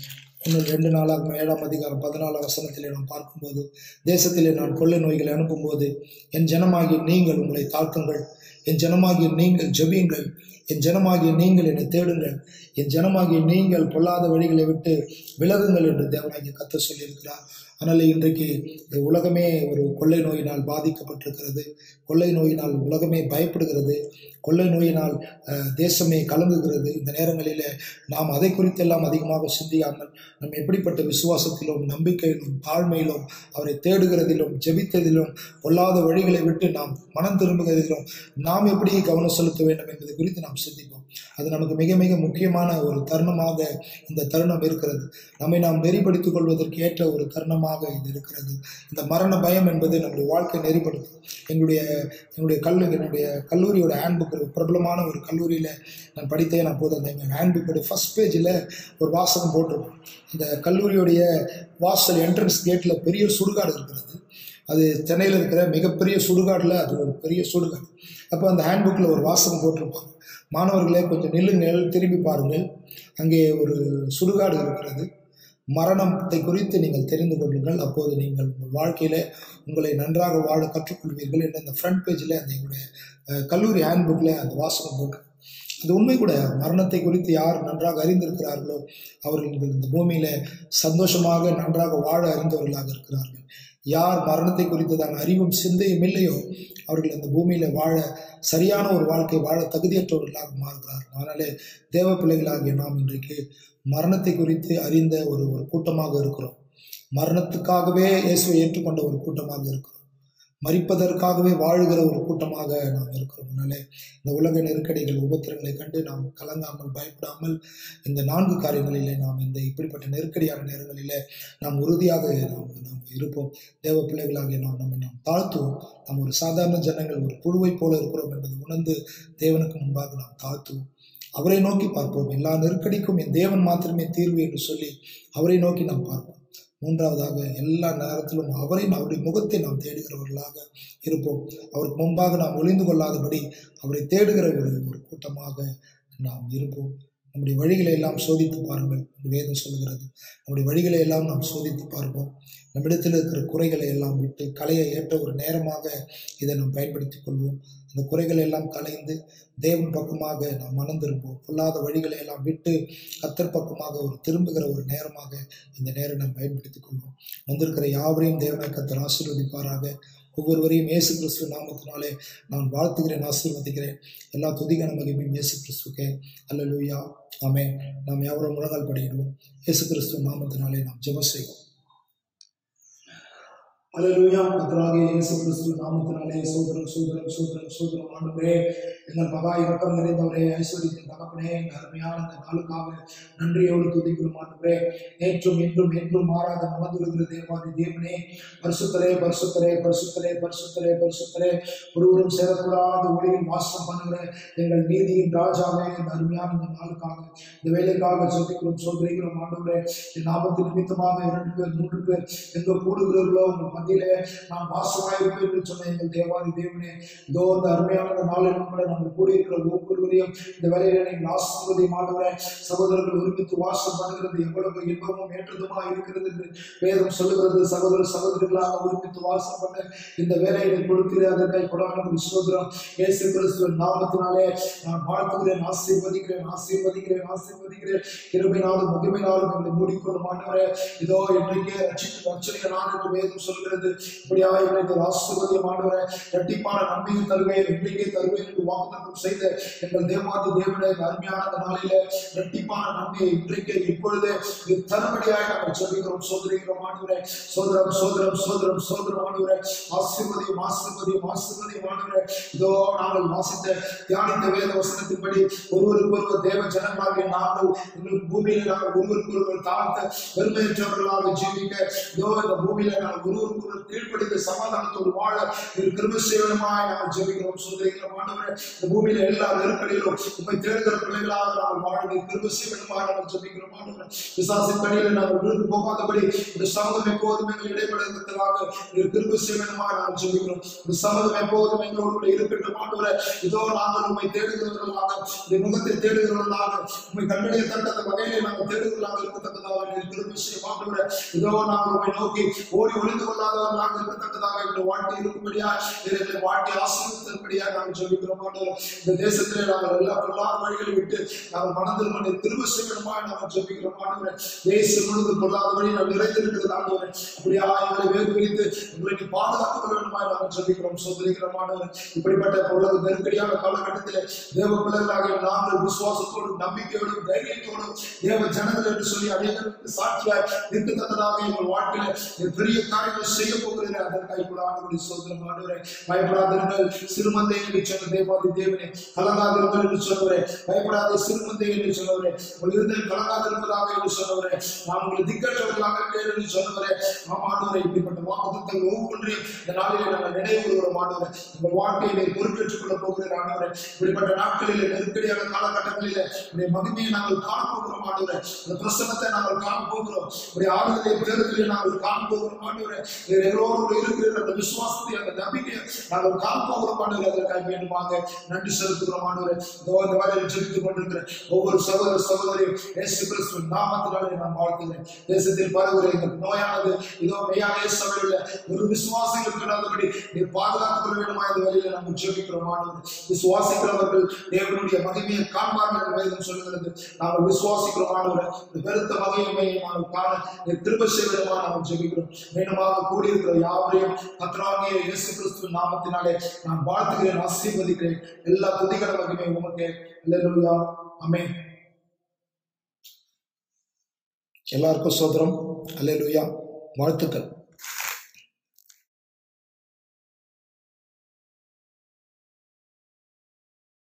இன்னும் ரெண்டு நாளாக ஏழாம் அதிகாரம் பதினாலாம் வசனத்திலே நாம் பார்க்கும்போது தேசத்திலே நான் கொள்ளை நோய்களை அனுப்பும்போது என் ஜனமாகிய நீங்கள் உங்களை தாக்குங்கள் என் ஜனமாகிய நீங்கள் ஜெபியுங்கள் என் ஜனமாகிய நீங்கள் என்னை தேடுங்கள் என் ஜனமாகிய நீங்கள் பொல்லாத வழிகளை விட்டு விலகுங்கள் என்று தேவனாகிய கத்த சொல்லியிருக்கிறார் அதனால் இன்றைக்கு இந்த உலகமே ஒரு கொள்ளை நோயினால் பாதிக்கப்பட்டிருக்கிறது கொள்ளை நோயினால் உலகமே பயப்படுகிறது கொள்ளை நோயினால் அஹ், தேசமே கலங்குகிறது இந்த நேரங்களில் நாம் அதை குறித்தெல்லாம் அதிகமாக சிந்தியாமல் நம்ம எப்படிப்பட்ட விசுவாசத்திலும் நம்பிக்கையிலும் தாழ்மையிலும் அவரை தேடுகிறதிலும் ஜெபித்ததிலும் பொல்லாத வழிகளை விட்டு நாம் மனம் திரும்புகிறதிலும் நாம் எப்படி கவனம் செலுத்த வேண்டும் என்பது குறித்து நாம் சிந்திப்போம் அது நமக்கு மிக மிக முக்கியமான ஒரு தருணமாக இந்த தருணம் இருக்கிறது நம்மை நாம் நெறிப்படுத்திக் கொள்வதற்கு ஏற்ற ஒரு தருணமாக இது இருக்கிறது இந்த மரண பயம் என்பது நம்முடைய வாழ்க்கை நெறிப்படுத்தும் எங்களுடைய என்னுடைய கல்லு என்னுடைய கல்லூரியோட ஹேண்ட்புக் பிரபலமான ஒரு கல்லூரியில் நான் படித்தேன் அப்போது அந்த எங்கள் ஹேண்ட்புக்கோட ஃபஸ்ட் பேஜில் ஒரு வாசகம் போட்டிருக்கும் இந்த கல்லூரியுடைய வாசல் என்ட்ரன்ஸ் கேட்டில் பெரிய சுடுகாடு இருக்கிறது அது சென்னையில் இருக்கிற மிகப்பெரிய சுடுகாடில் அது ஒரு பெரிய சுடுகாடு அப்போ அந்த ஹேண்ட்புக்கில் ஒரு வாசகம் போட்டிருப்பாங்க மாணவர்களே கொஞ்சம் நில்லுங்கள் திரும்பி பாருங்கள் அங்கே ஒரு சுடுகாடு இருக்கிறது மரணத்தை குறித்து நீங்கள் தெரிந்து கொள்ளுங்கள் அப்போது நீங்கள் உங்கள் வாழ்க்கையில் உங்களை நன்றாக வாழ கற்றுக்கொள்வீர்கள் என்று அந்த ஃப்ரண்ட் பேஜில் அந்த எங்களுடைய அஹ், கல்லூரி ஹேண்ட்புக்கில் அந்த வாசகம் போட்டு அது உண்மை கூட மரணத்தை குறித்து யார் நன்றாக அறிந்திருக்கிறார்களோ அவர்கள் இந்த பூமியில சந்தோஷமாக நன்றாக வாழ அறிந்தவர்களாக இருக்கிறார்கள் யார் மரணத்தை குறித்ததான அறிவும் சிந்தையும் இல்லையோ அவர்கள் இந்த பூமியில வாழ சரியான ஒரு வாழ்க்கை வாழ தகுதியற்றவர்களாக மாறுகிறார்கள் அதனாலே தேவ பிள்ளைகளாகிய நாம் இன்றைக்கு மரணத்தை குறித்து அறிந்த ஒரு ஒரு கூட்டமாக இருக்கிறோம் மரணத்துக்காகவே இயேசுவை ஏற்றுக்கொண்ட ஒரு கூட்டமாக இருக்கிறோம் மறிப்பதற்காகவே வாழுகிற ஒரு கூட்டமாக நாம் இருக்கிறோம் அதனாலே இந்த உலக நெருக்கடிகள் உபத்திரங்களை கண்டு நாம் கலங்காமல் பயப்படாமல் இந்த நான்கு காரியங்களிலே நாம் இந்த இப்படிப்பட்ட நெருக்கடியான நேரங்களிலே நாம் உறுதியாக நாம் நாம் இருப்போம் தேவ பிள்ளைகளாகிய நாம் நம்மை நாம் தாழ்த்துவோம் நாம் ஒரு சாதாரண ஜனங்கள் ஒரு புழுவை போல இருக்கிறோம் என்பதை உணர்ந்து தேவனுக்கு முன்பாக நாம் தாழ்த்துவோம் அவரை நோக்கி பார்ப்போம் எல்லா நெருக்கடிக்கும் என் தேவன் மாத்திரமே தீர்வு என்று சொல்லி அவரை நோக்கி நாம் பார்ப்போம் மூன்றாவதாக எல்லா நேரத்திலும் அவரை அவருடைய முகத்தை நாம் தேடுகிறவர்களாக இருப்போம் அவருக்கு முன்பாக நாம் ஒளிந்து கொள்ளாதபடி அவரை தேடுகிற ஒரு ஒரு கூட்டமாக நாம் இருப்போம் நம்முடைய வழிகளை எல்லாம் சோதித்து பாருங்கள் வேதம் சொல்கிறது நம்முடைய வழிகளை எல்லாம் நாம் சோதித்து பார்ப்போம் நம்மிடத்தில் இருக்கிற குறைகளை எல்லாம் விட்டு கலையை ஏற்ற ஒரு நேரமாக இதை நாம் பயன்படுத்திக் கொள்வோம் அந்த குறைகளை எல்லாம் கலைந்து தேவன் பக்கமாக நாம் மனம் திரும்புவோம் பொல்லாத வழிகளை எல்லாம் விட்டு கத்தர் பக்கமாக ஒரு திரும்புகிற ஒரு நேரமாக இந்த நேரம் நாம் பயன்படுத்திக் கொள்வோம் வந்திருக்கிற யாவரையும் தேவனை கத்தர் ஆசீர்வதிப்பாராக ஒவ்வொருவரையும் இயேசு கிறிஸ்துவ நாமத்தினாலே நான் வாழ்த்துகிறேன் ஆசீர்வதிக்கிறேன் எல்லா துதிகான மகிமையும் இயேசு கிறிஸ்துக்கே அல்லேலூயா ஆமே நாம் யாவரும் முழங்கால் படியிடுவோம் இயேசு கிறிஸ்துவ நாமத்தினாலே நாம் ஜெபம் செய்வோம் அல்லேலூயா கர்த்தராகிய இயேசு கிறிஸ்து நாமத்தினாலே சோதரம் சோதரம் சோதரம் சோதரம் ஆண்டவரே எங்கள் மகா இரக்கம் நிறைந்தவரே ஐஸ்வர்யத்தின் தகப்பனே எங்கள் அருமையான இந்த நாளுக்காக நன்றியோடு துதிக்கிறோம் ஆண்டவரே நேற்றும் இன்றும் என்றும் மாறாத மனதுருகிற தேவாதி தேவனே பரிசுத்தரே பரிசுத்தரே பரிசுத்தரே பரிசுத்தரே பரிசுத்தரே ஒருவரும் சேரக்கூடாத ஒளியில் வாசம் பண்ணுகிற எங்கள் நீதியின் ராஜாவே இந்த அருமையான இந்த நாளுக்காக இந்த வேலைக்காக சொல்லிக்கிறோம் சொல்கிறோம் ஆண்டவரே என் நாமத்தின் நிமித்தமாக இரண்டு பேர் மூன்று பேர் எங்க கூடுகிறவர்களோ உங்கள் மத்தியிலே நான் வாசமாயிருப்பேன் என்று சொன்ன எங்கள் தேவாதி தேவனே இதோ இந்த அருமையான இந்த நாளிலும் கூட நாங்கள் கூடியிருக்கிற ஒவ்வொருவரையும் இந்த வேலையில நீங்கள் ஆசிர்வதி மாடுகிற சகோதரர்கள் ஒருமித்து வாசம் பண்ணுகிறது எவ்வளவு இன்பமும் ஏற்றதுமா இருக்கிறது என்று வேதம் சொல்லுகிறது சகோதர சகோதரிகளாக ஒருமித்து வாசம் பண்ண இந்த வேலையை கொடுக்கிற அதனை கொடான விஸ்வதுரம் இயேசு கிறிஸ்துவின் நாமத்தினாலே நான் வாழ்த்துகிறேன் ஆசீர்வதிக்கிறேன் ஆசீர்வதிக்கிறேன் ஆசீர்வதிக்கிறேன் கிருபினாலும் மகிமையினாலும் எங்களை மூடிக்கொள்ளும் ஆண்டவரே இதோ இன்றைக்கு ரட்சித்து ரட்சணிய நான் என்று வேதம் சொல்கிறது இப்படியா இன்றைக்கு ஆசீர்வதியம் ஆண்டவரே இரட்டிப்பான நன்மையை தருவேன் இன்றைக்கே தருவேன் என்று வாக்குத்தத்தம் செய்த எங்கள் தேவாதி தேவனே இந்த அருமையான இந்த நாளிலே இரட்டிப்பான நன்மையை இன்றைக்கே இப்பொழுதே இது தரும்படியாக நாங்கள் சொல்லுகிறோம் சோதரிக்கிறோம் ஆண்டவரே சோதரம் சோதரம் சோதரம் சோதரம் ஆண்டவரே ஆசீர்வதியும் ஆசீர்வதியும் ஆசீர்வதியும் ஆண்டவரே இதோ நாங்கள் வாசித்த தியானித்த வேத வசனத்தின்படி ஒருவருக்கு ஒருவர் தேவ ஜனங்களாகிய நாங்கள் எங்களுக்கு பூமியில நாங்கள் ஒருவருக்கு ஒருவர் தாழ்த்த பெருமையற்றவர்களாக ஜீவிக்க இதோ இந்த பூமியில நாங்கள் ஒருவருக்கு ஒருவர் கீழ்ப்படிந்து சமாதானத்தோடு வாழ நீர் கிருபை செய்வனமாய் நாங்கள் ஜெபிக்கிறோம் சோதரிக்கிறோம் ஆண்டவரே இந்த பூமியில எல்லா நெருக்கடியிலும் உண்மை தேடுகிற பிள்ளைகளாக நாங்கள் வாழ நீர் கிருபை செய்வனமாய் நாங்கள் ஜெபிக்கிறோம் ஆண்டவரே விசாசின் பணியில நாங்கள் விழுந்து போகாதபடி இந்த சமூகம் எப்போதும் எங்கள் இடைப்படுவதற்காக நீர் கிருபை செய்வனமாய் நாங்கள் ஜெபிக்கிறோம் இந்த சமூகம் எப்போதும் எங்களோடு கூட இருக்கட்டும் ஆண்டவரே இதோ நாங்கள் உண்மை தேடுகிறவர்களாக இந்த முகத்தை தேடுகிறவர்களாக உண்மை கண்ணிலே தட்டத வகையிலே நாங்கள் தேடுகிறவர்களாக இருக்கத்தக்கதாக நீர் கிருபை செய்யும் ஆண்டவரே இதோ நாங்கள் உண்மை நோக்கி ஓடி ஒளிந்து கொள்ளாதவர்களாக இருக்கத்தக்கதாக எங்கள் வாழ்க்கை இருக்கும்படியா எங்களை வாழ்க்கை ஆசிரியத்தின்படியா நாங்கள் ஜெபிக்கிறோம் ஆண்டவரே இந்த தேசத்திலே நாங்கள் எல்லா பொருளாதார வழிகளை விட்டு நாங்கள் மனதில் மனை திரும்ப செய்யணுமா நாங்கள் ஜெபிக்கிறோம் ஆண்டவரே தேசம் முழுவதும் பொருளாதார வழி நாம் நிறைந்திருக்கிறது ஆண்டவரே அப்படியா எங்களை வேறு பிரித்து உங்களை நீ பாதுகாக்க வேண்டுமா நாங்கள் ஜெபிக்கிறோம் சோதரிக்கிறோம் ஆண்டவரே இப்படிப்பட்ட பொருளாதார நெருக்கடியான காலகட்டத்திலே தேவ பிள்ளைகளாக நாங்கள் விசுவாசத்தோடும் நம்பிக்கையோடும் தைரியத்தோடும் தேவ ஜனங்கள் என்று சொல்லி அநேகருக்கு சாட்சியாய் இருக்கத்தக்கதாக எங்கள் வாழ்க்கையில நீர் பெரிய காரியங்கள் செய்ய போகிறீர்கள் அதற்காக கூட ஆண்டவரை சோதனம் ஆண்டவரை பயப்படாதிருங்கள் சிறுமந்தை என்று சொன்ன தேவாதி தேவனே கலங்காதிருங்கள் என்று சொன்னவரே பயப்படாத சிறுமந்தை என்று சொன்னவரே உங்கள் இருந்தல் கலங்காதிருப்பதாக என்று சொன்னவரே நான் உங்களை திக்கற்றவர்களாக இருக்கிறேன் என்று சொன்னவரே நாம் ஆண்டவரை இப்படிப்பட்ட வாக்குத்தங்கள் ஒவ்வொன்றையும் இந்த நாளிலே நாங்கள் நினைவு கூறுகிறோம் ஆண்டவரை உங்கள் வாழ்க்கையை நீர் பொறுப்பேற்றுக் கொள்ள போகிறேன் ஆண்டவரை இப்படிப்பட்ட நாட்களிலே நெருக்கடியான காலகட்டங்களிலே உடைய மகிமையை நாங்கள் காண போகிறோம் ஆண்டவரை அந்த பிரசனத்தை நாங்கள் காண போகிறோம் உடைய ஆறுதலை தேர்தலை நாங்கள் காண போகிறோம் ஆண்டவரை நீர் எங்களோடு இருக்கிற அந்த விசுவாசத்தை அந்த நம்பிக்கையை நாங்கள் காண போகிறோம் ஆண்டவரை அதற்காக வேண்டுமாக நன்றி செலுத்துகிறோம் ஆண்டவரை இதோ இந்த வேலையில் ஜெபித்துக் கொண்டிருக்கிற ஒவ்வொரு சகோதர சகோதரியும் இயேசு கிறிஸ்துவின் நாமத்தினாலே நான் வாழ்த்துகிறேன் தேசத்தில் பரவுகிற இந்த நோயானது இதோ மெய்யான சபையில் உள்ள ஒரு விசுவாசிகள் கிடாதபடி நீ பாதுகாத்துக் கொள்ள வேண்டுமா இந்த வழியில நாங்கள் ஜெபிக்கிறோம் ஆண்டவரை விசுவாசிக்கிறவர்கள் தேவனுடைய மகிமையை காண்பார்கள் என்று வேதம் சொல்லுகிறது நாங்கள் விசுவாசிக்கிறோம் ஆண்டவரை இந்த பெருத்த மகிமையை நாங்கள் காண நீ திரும்ப செய்வதமா நாங்கள் ஜெபிக்கிறோம் வேண்டுமாக கூடியிருக்கிற யாவரையும் கத்ராகிய இயேசு கிறிஸ்துவின் நாமத்தினாலே நான் வாழ்த்துகிறேன் ஆசீர்வதிக்கிறேன் எல்லா துதிகர மகிமை உமக்கு அல்லேலூயா ஆமென் எல்லாருக்கும் சோதரம் அல்லேலூயா வாழ்த்துக்கள்